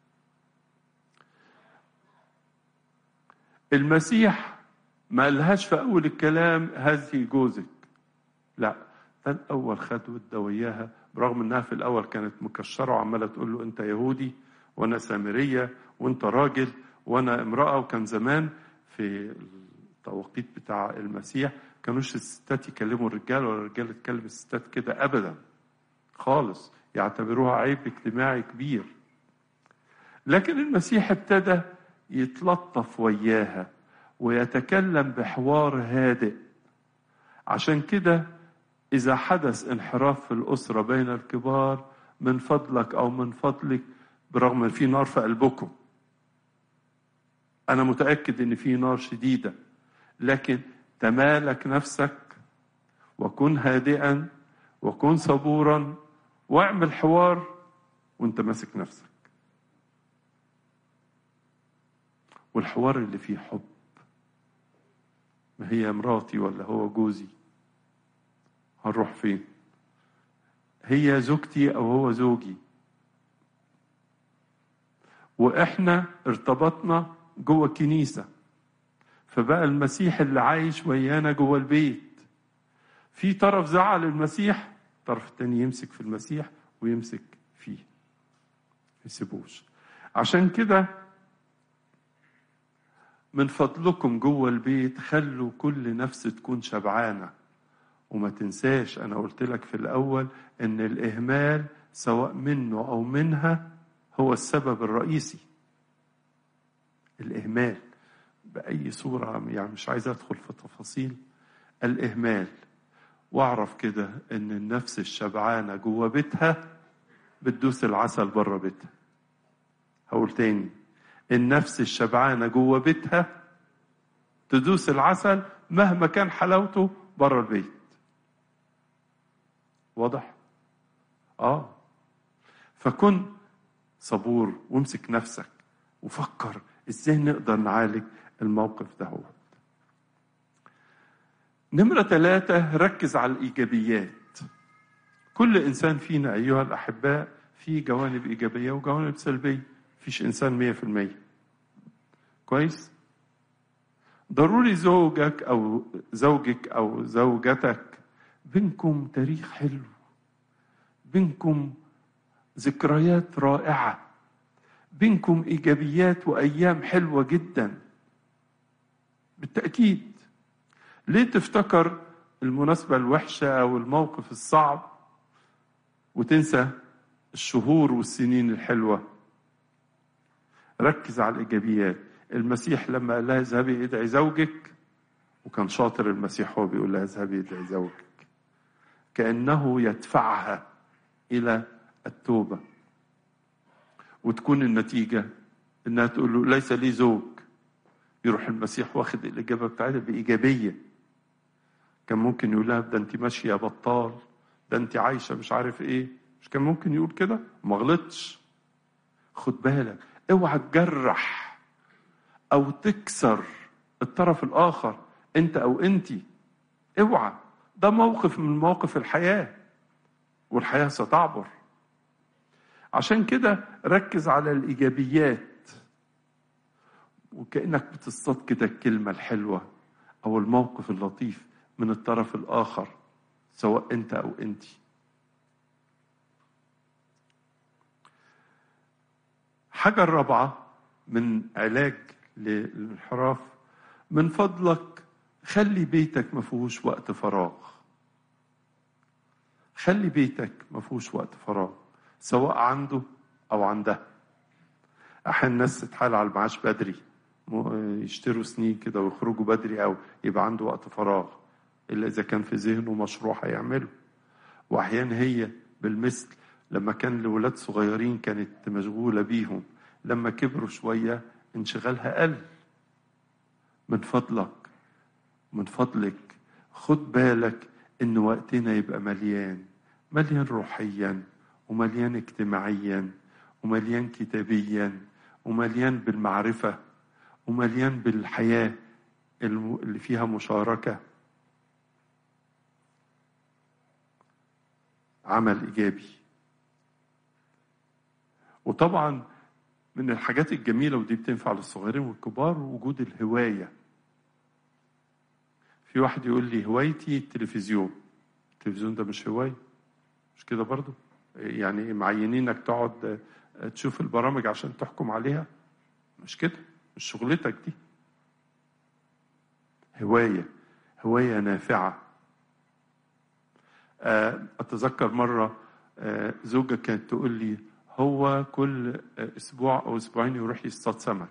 المسيح ما قالهاش في اول الكلام هذه جوزك لا ده الاول خد وده وياها برغم انها في الاول كانت مكشره وعماله تقول له انت يهودي وانا سامريه وانت راجل وانا امراه وكان زمان في التوقيت بتاع المسيح كانوش الستات يكلموا الرجال ولا الرجال تكلم الستات كده ابدا خالص يعتبروها عيب اجتماعي كبير لكن المسيح ابتدى يتلطف وياها ويتكلم بحوار هادئ عشان كده إذا حدث انحراف في الأسرة بين الكبار من فضلك أو من فضلك برغم ان في نار في قلبكم أنا متأكد إن في نار شديدة لكن تمالك نفسك وكن هادئا وكن صبورا واعمل حوار وانت ماسك نفسك والحوار اللي فيه حب ما هي مراتي ولا هو جوزي هنروح فين هي زوجتي او هو زوجي واحنا ارتبطنا جوه الكنيسه فبقى المسيح اللي عايش ويانا جوه البيت في طرف زعل المسيح الطرف التاني يمسك في المسيح ويمسك فيه ما يسيبوش عشان كده من فضلكم جوه البيت خلوا كل نفس تكون شبعانه وما تنساش انا قلت لك في الاول ان الاهمال سواء منه او منها هو السبب الرئيسي الاهمال باي صوره يعني مش عايز ادخل في تفاصيل الاهمال واعرف كده ان النفس الشبعانه جوه بيتها بتدوس العسل بره بيتها هقول تاني النفس الشبعانه جوه بيتها تدوس العسل مهما كان حلاوته بره البيت واضح اه فكن صبور وامسك نفسك وفكر ازاي نقدر نعالج الموقف ده هو نمرة ثلاثة ركز على الإيجابيات كل إنسان فينا أيها الأحباء في جوانب إيجابية وجوانب سلبية مفيش إنسان مية في المية كويس ضروري زوجك أو زوجك أو زوجتك بينكم تاريخ حلو بينكم ذكريات رائعة بينكم إيجابيات وأيام حلوة جدا بالتأكيد ليه تفتكر المناسبة الوحشة أو الموقف الصعب وتنسى الشهور والسنين الحلوة ركز على الإيجابيات المسيح لما قال لها اذهبي ادعي زوجك وكان شاطر المسيح هو بيقول لها اذهبي ادعي زوجك كأنه يدفعها إلى التوبة وتكون النتيجة إنها تقول له ليس لي زوج يروح المسيح واخد الإجابة بتاعتها بإيجابية كان ممكن يقول لها ده أنت ماشية بطال ده أنت عايشة مش عارف إيه مش كان ممكن يقول كده ما غلطش خد بالك اوعى تجرح أو تكسر الطرف الآخر أنت أو أنت اوعى ده موقف من مواقف الحياة والحياة ستعبر عشان كده ركز على الإيجابيات وكأنك بتصطاد كده الكلمة الحلوة أو الموقف اللطيف من الطرف الآخر سواء أنت أو أنت حاجة الرابعة من علاج للانحراف من فضلك خلي بيتك ما فيهوش وقت فراغ خلي بيتك ما فيهوش وقت فراغ سواء عنده او عندها احيانا الناس تتحال على المعاش بدري يشتروا سنين كده ويخرجوا بدري او يبقى عنده وقت فراغ الا اذا كان في ذهنه مشروع هيعمله واحيانا هي بالمثل لما كان لولاد صغيرين كانت مشغوله بيهم لما كبروا شويه انشغالها قل من فضلك من فضلك خد بالك ان وقتنا يبقى مليان مليان روحيا ومليان اجتماعيا ومليان كتابيا ومليان بالمعرفة ومليان بالحياة اللي فيها مشاركة عمل إيجابي وطبعا من الحاجات الجميلة ودي بتنفع للصغيرين والكبار وجود الهواية في واحد يقول لي هوايتي التلفزيون التلفزيون ده مش هواية مش كده برضو يعني معينينك تقعد تشوف البرامج عشان تحكم عليها مش كده مش شغلتك دي هواية هواية نافعة آه، أتذكر مرة آه، زوجة كانت تقول لي هو كل آه، أسبوع أو أسبوعين يروح يصطاد سمك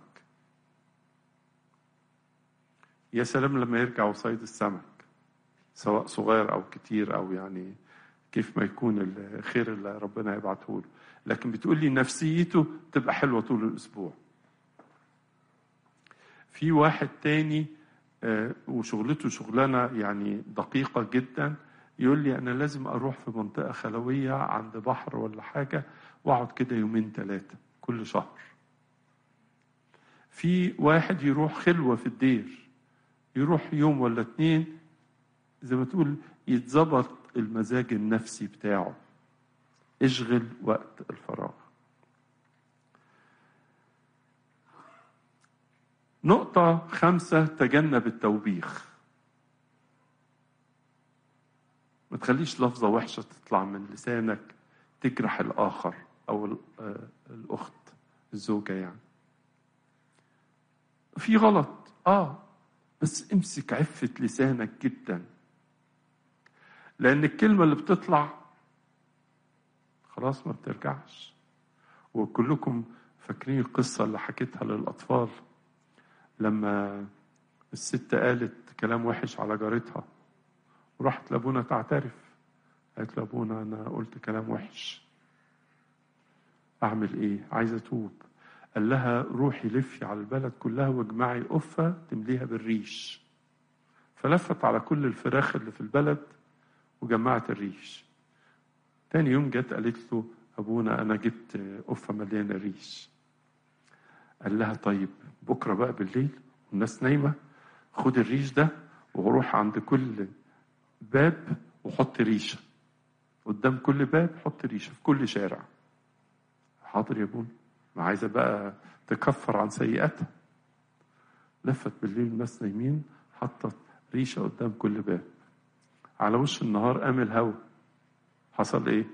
يا سلام لما يرجع وصيد السمك سواء صغير أو كتير أو يعني كيف ما يكون الخير اللي ربنا يبعته له لكن بتقول لي نفسيته تبقى حلوة طول الأسبوع في واحد تاني آه، وشغلته شغلانة يعني دقيقة جدا يقول لي أنا لازم أروح في منطقة خلوية عند بحر ولا حاجة وأقعد كده يومين ثلاثة كل شهر في واحد يروح خلوة في الدير يروح يوم ولا اتنين زي ما تقول يتظبط المزاج النفسي بتاعه اشغل وقت الفراغ نقطة خمسة تجنب التوبيخ ما تخليش لفظة وحشة تطلع من لسانك تجرح الآخر أو ال- آه، الأخت الزوجة يعني في غلط آه بس امسك عفة لسانك جدا لأن الكلمة اللي بتطلع خلاص ما بترجعش وكلكم فاكرين القصة اللي حكيتها للأطفال لما الست قالت كلام وحش على جارتها وراحت لابونا تعترف قالت لابونا أنا قلت كلام وحش أعمل إيه؟ عايزة أتوب قال لها روحي لفي على البلد كلها واجمعي قفة تمليها بالريش فلفت على كل الفراخ اللي في البلد وجمعت الريش تاني يوم جت قالت له أبونا أنا جبت قفة مليانة ريش قال لها طيب بكرة بقى بالليل والناس نايمة خد الريش ده وروح عند كل باب وحط ريشة قدام كل باب حط ريشة في كل شارع حاضر يا ابونا ما عايزة بقى تكفر عن سيئاتها لفت بالليل الناس نايمين حطت ريشة قدام كل باب على وش النهار قام الهوا حصل ايه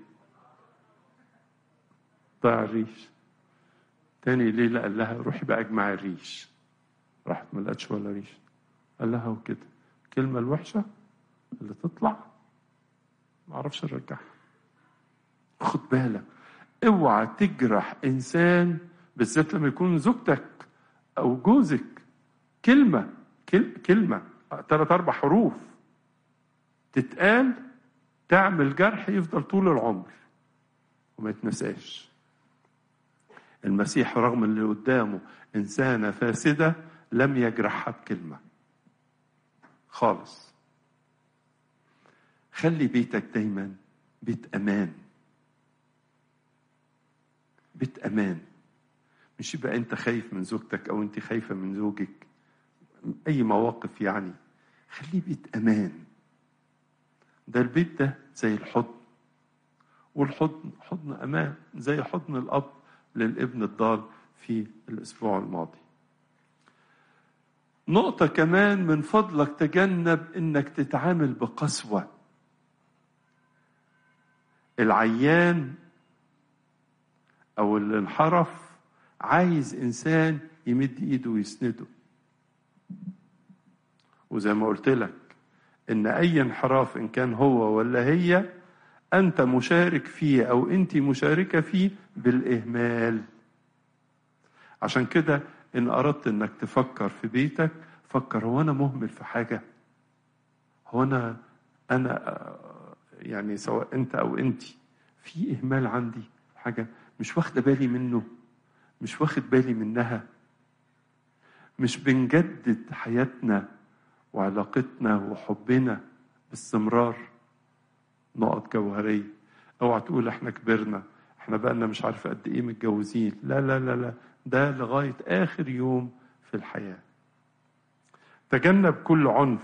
ضاع الريش تاني ليلة قال لها روحي بقى اجمعي الريش راحت ما لقتش ولا ريش قال لها وكده الكلمة الوحشة اللي تطلع ما اعرفش ارجعها خد بالك اوعى تجرح انسان بالذات لما يكون زوجتك او جوزك كلمة كل كلمة ثلاث اربع حروف تتقال تعمل جرح يفضل طول العمر وما يتنساش المسيح رغم اللي قدامه إنسانة فاسدة لم يجرحها بكلمة خالص خلي بيتك دايما بيت أمان بيت أمان مش يبقى أنت خايف من زوجتك أو أنت خايفة من زوجك أي مواقف يعني خليه بيت أمان ده البيت ده زي الحضن والحضن حضن امان زي حضن الاب للابن الضال في الاسبوع الماضي نقطة كمان من فضلك تجنب انك تتعامل بقسوة العيان او اللي انحرف عايز انسان يمد ايده ويسنده وزي ما قلت لك ان اي انحراف ان كان هو ولا هي انت مشارك فيه او انت مشاركه فيه بالاهمال عشان كده ان اردت انك تفكر في بيتك فكر هو انا مهمل في حاجه هو انا انا آه، يعني سواء انت او انت في اهمال عندي حاجه مش واخده بالي منه مش واخد بالي منها مش بنجدد حياتنا وعلاقتنا وحبنا باستمرار نقط جوهرية اوعى تقول احنا كبرنا احنا بقالنا مش عارف قد ايه متجوزين لا لا لا لا ده لغاية اخر يوم في الحياة تجنب كل عنف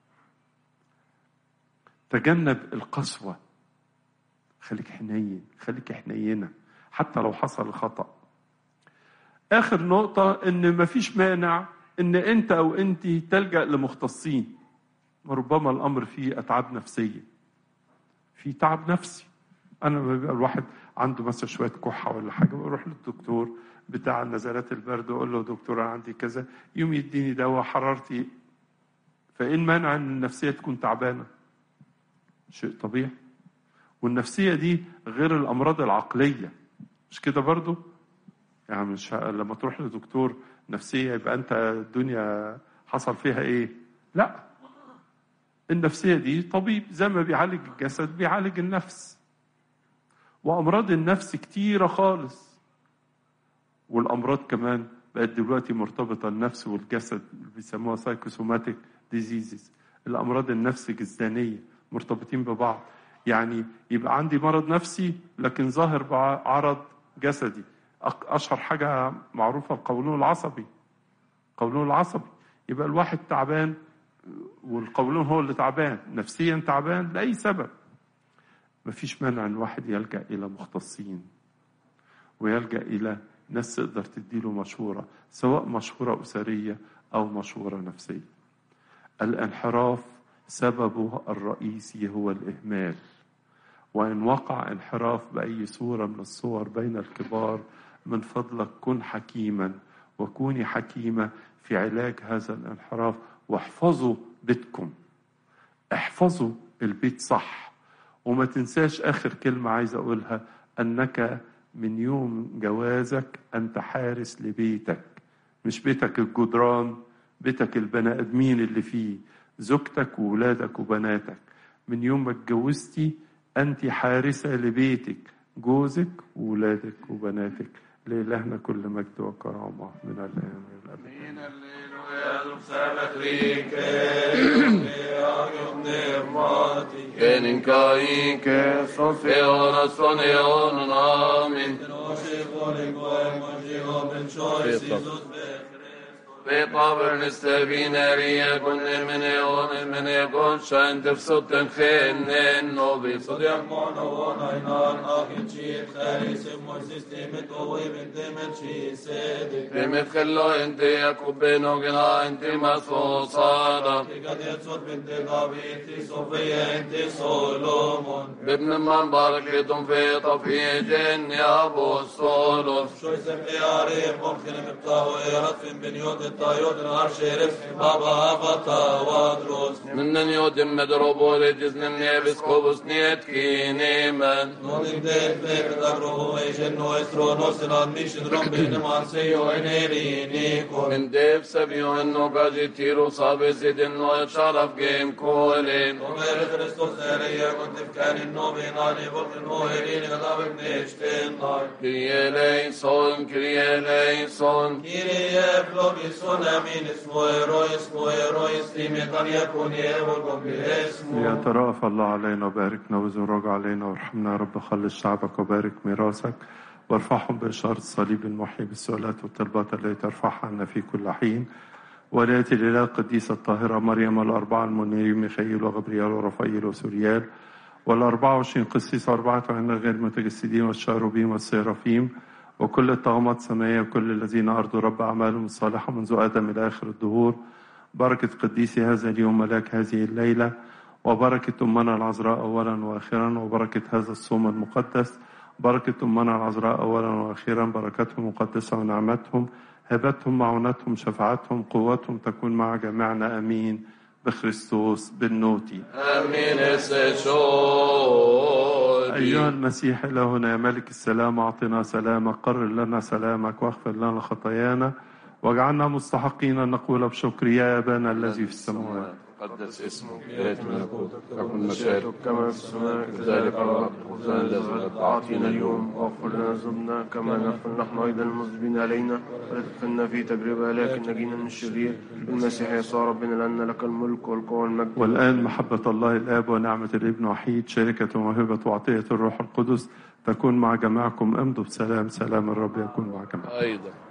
تجنب القسوة خليك حنين خليك حنينة حتى لو حصل خطأ آخر نقطة إن مفيش مانع إن أنت أو أنت تلجأ لمختصين وربما الأمر فيه أتعاب نفسية في تعب نفسي أنا لما بيبقى الواحد عنده مثلا شوية كحة ولا حاجة بروح للدكتور بتاع نزلات البرد واقول له دكتور انا عندي كذا يوم يديني دواء حرارتي فايه المانع ان النفسيه تكون تعبانه شيء طبيعي والنفسيه دي غير الامراض العقليه مش كده برضو يعني مش ه- لما تروح لدكتور نفسيه يبقى انت الدنيا حصل فيها ايه لا النفسيه دي طبيب زي ما بيعالج الجسد بيعالج النفس وامراض النفس كتيره خالص والامراض كمان بقت دلوقتي مرتبطه النفس والجسد اللي بيسموها سايكوسوماتيك ديزيزز الامراض النفس الجسدانيه مرتبطين ببعض يعني يبقى عندي مرض نفسي لكن ظاهر بعرض جسدي أق- اشهر حاجه معروفه القولون العصبي القولون العصبي يبقى الواحد تعبان والقولون هو اللي تعبان نفسيا تعبان لاي سبب مفيش مانع ان الواحد يلجا الى مختصين ويلجا الى ناس تقدر تديله مشوره سواء مشوره اسريه او مشوره نفسيه الانحراف سببه الرئيسي هو الاهمال وان وقع انحراف باي صوره من الصور بين الكبار من فضلك كن حكيما وكوني حكيمه في علاج هذا الانحراف واحفظوا بيتكم احفظوا البيت صح وما تنساش اخر كلمه عايز اقولها انك من يوم جوازك انت حارس لبيتك مش بيتك الجدران بيتك البني ادمين اللي فيه زوجتك وولادك وبناتك من يوم ما اتجوزتي انت حارسه لبيتك جوزك وولادك وبناتك لإلهنا كل مجد وكرامه من الان الى الابد Min alleluia, du salvat rike, Genin kaike, son feona, son eon, amen. بطبر نستبين ريكون من يون من يكون شان تفسد خنن وبصدق بمثل انت يكون بيننا انت مصوصانا بابن من باركتم في طفيد يا ابو الصولوس من يودم مدروبو لجزن نيبس كوبس نيت كيني من من ديف سبيو انو قاجي تيرو صابي زيد انو يتشرف جيم كولين كريه ليسون كريه ليسون ليترأف الله علينا وباركنا وزرج علينا وارحمنا يا رب خلص شعبك وبارك ميراثك وارفعهم بإشارة الصليب المحيي بالسؤالات والطلبات التي ترفعها عنا في كل حين وليأتي الإله القديسة الطاهرة مريم الأربعة المنيرين ميخائيل وغبريال ورفائيل وسوريال والأربعة وعشرين قسيس وأربعة عين غير متجسدين والشاروبيم والسيرافيم وكل الطغمات السمائية وكل الذين أرضوا رب أعمالهم الصالحة منذ آدم إلى آخر الدهور بركة قديسي هذا اليوم ملاك هذه الليلة وبركة أمنا العذراء أولا وآخرا وبركة هذا الصوم المقدس بركة أمنا العذراء أولا وآخرا بركتهم مقدسة ونعمتهم هبتهم معونتهم شفاعتهم قوتهم تكون مع جميعنا أمين بخريستوس بالنوتي امين استشهد أيها المسيح إلهنا يا ملك السلام أعطنا سلامك قرر لنا سلامك واغفر لنا خطايانا واجعلنا مستحقين أن نقول بشكر يا أبانا الذي في السماوات قدس اسمك يأتي ملكوتك تكن مشيئتك كما في السماء كذلك على الأرض خبزنا الذي أعطينا أعطينا اليوم واغفر لنا ذنوبنا كما نغفر نحن أيضا المذنبين علينا ولا تدخلنا في تجربة لكن نجينا من الشرير بالمسيح يسوع ربنا لأن لك الملك والقوة والمجد والآن محبة الله الآب ونعمة الابن وحيد شركة وموهبة وعطية الروح القدس تكون مع جميعكم امضوا بسلام سلام الرب يكون مع جميعكم أيضا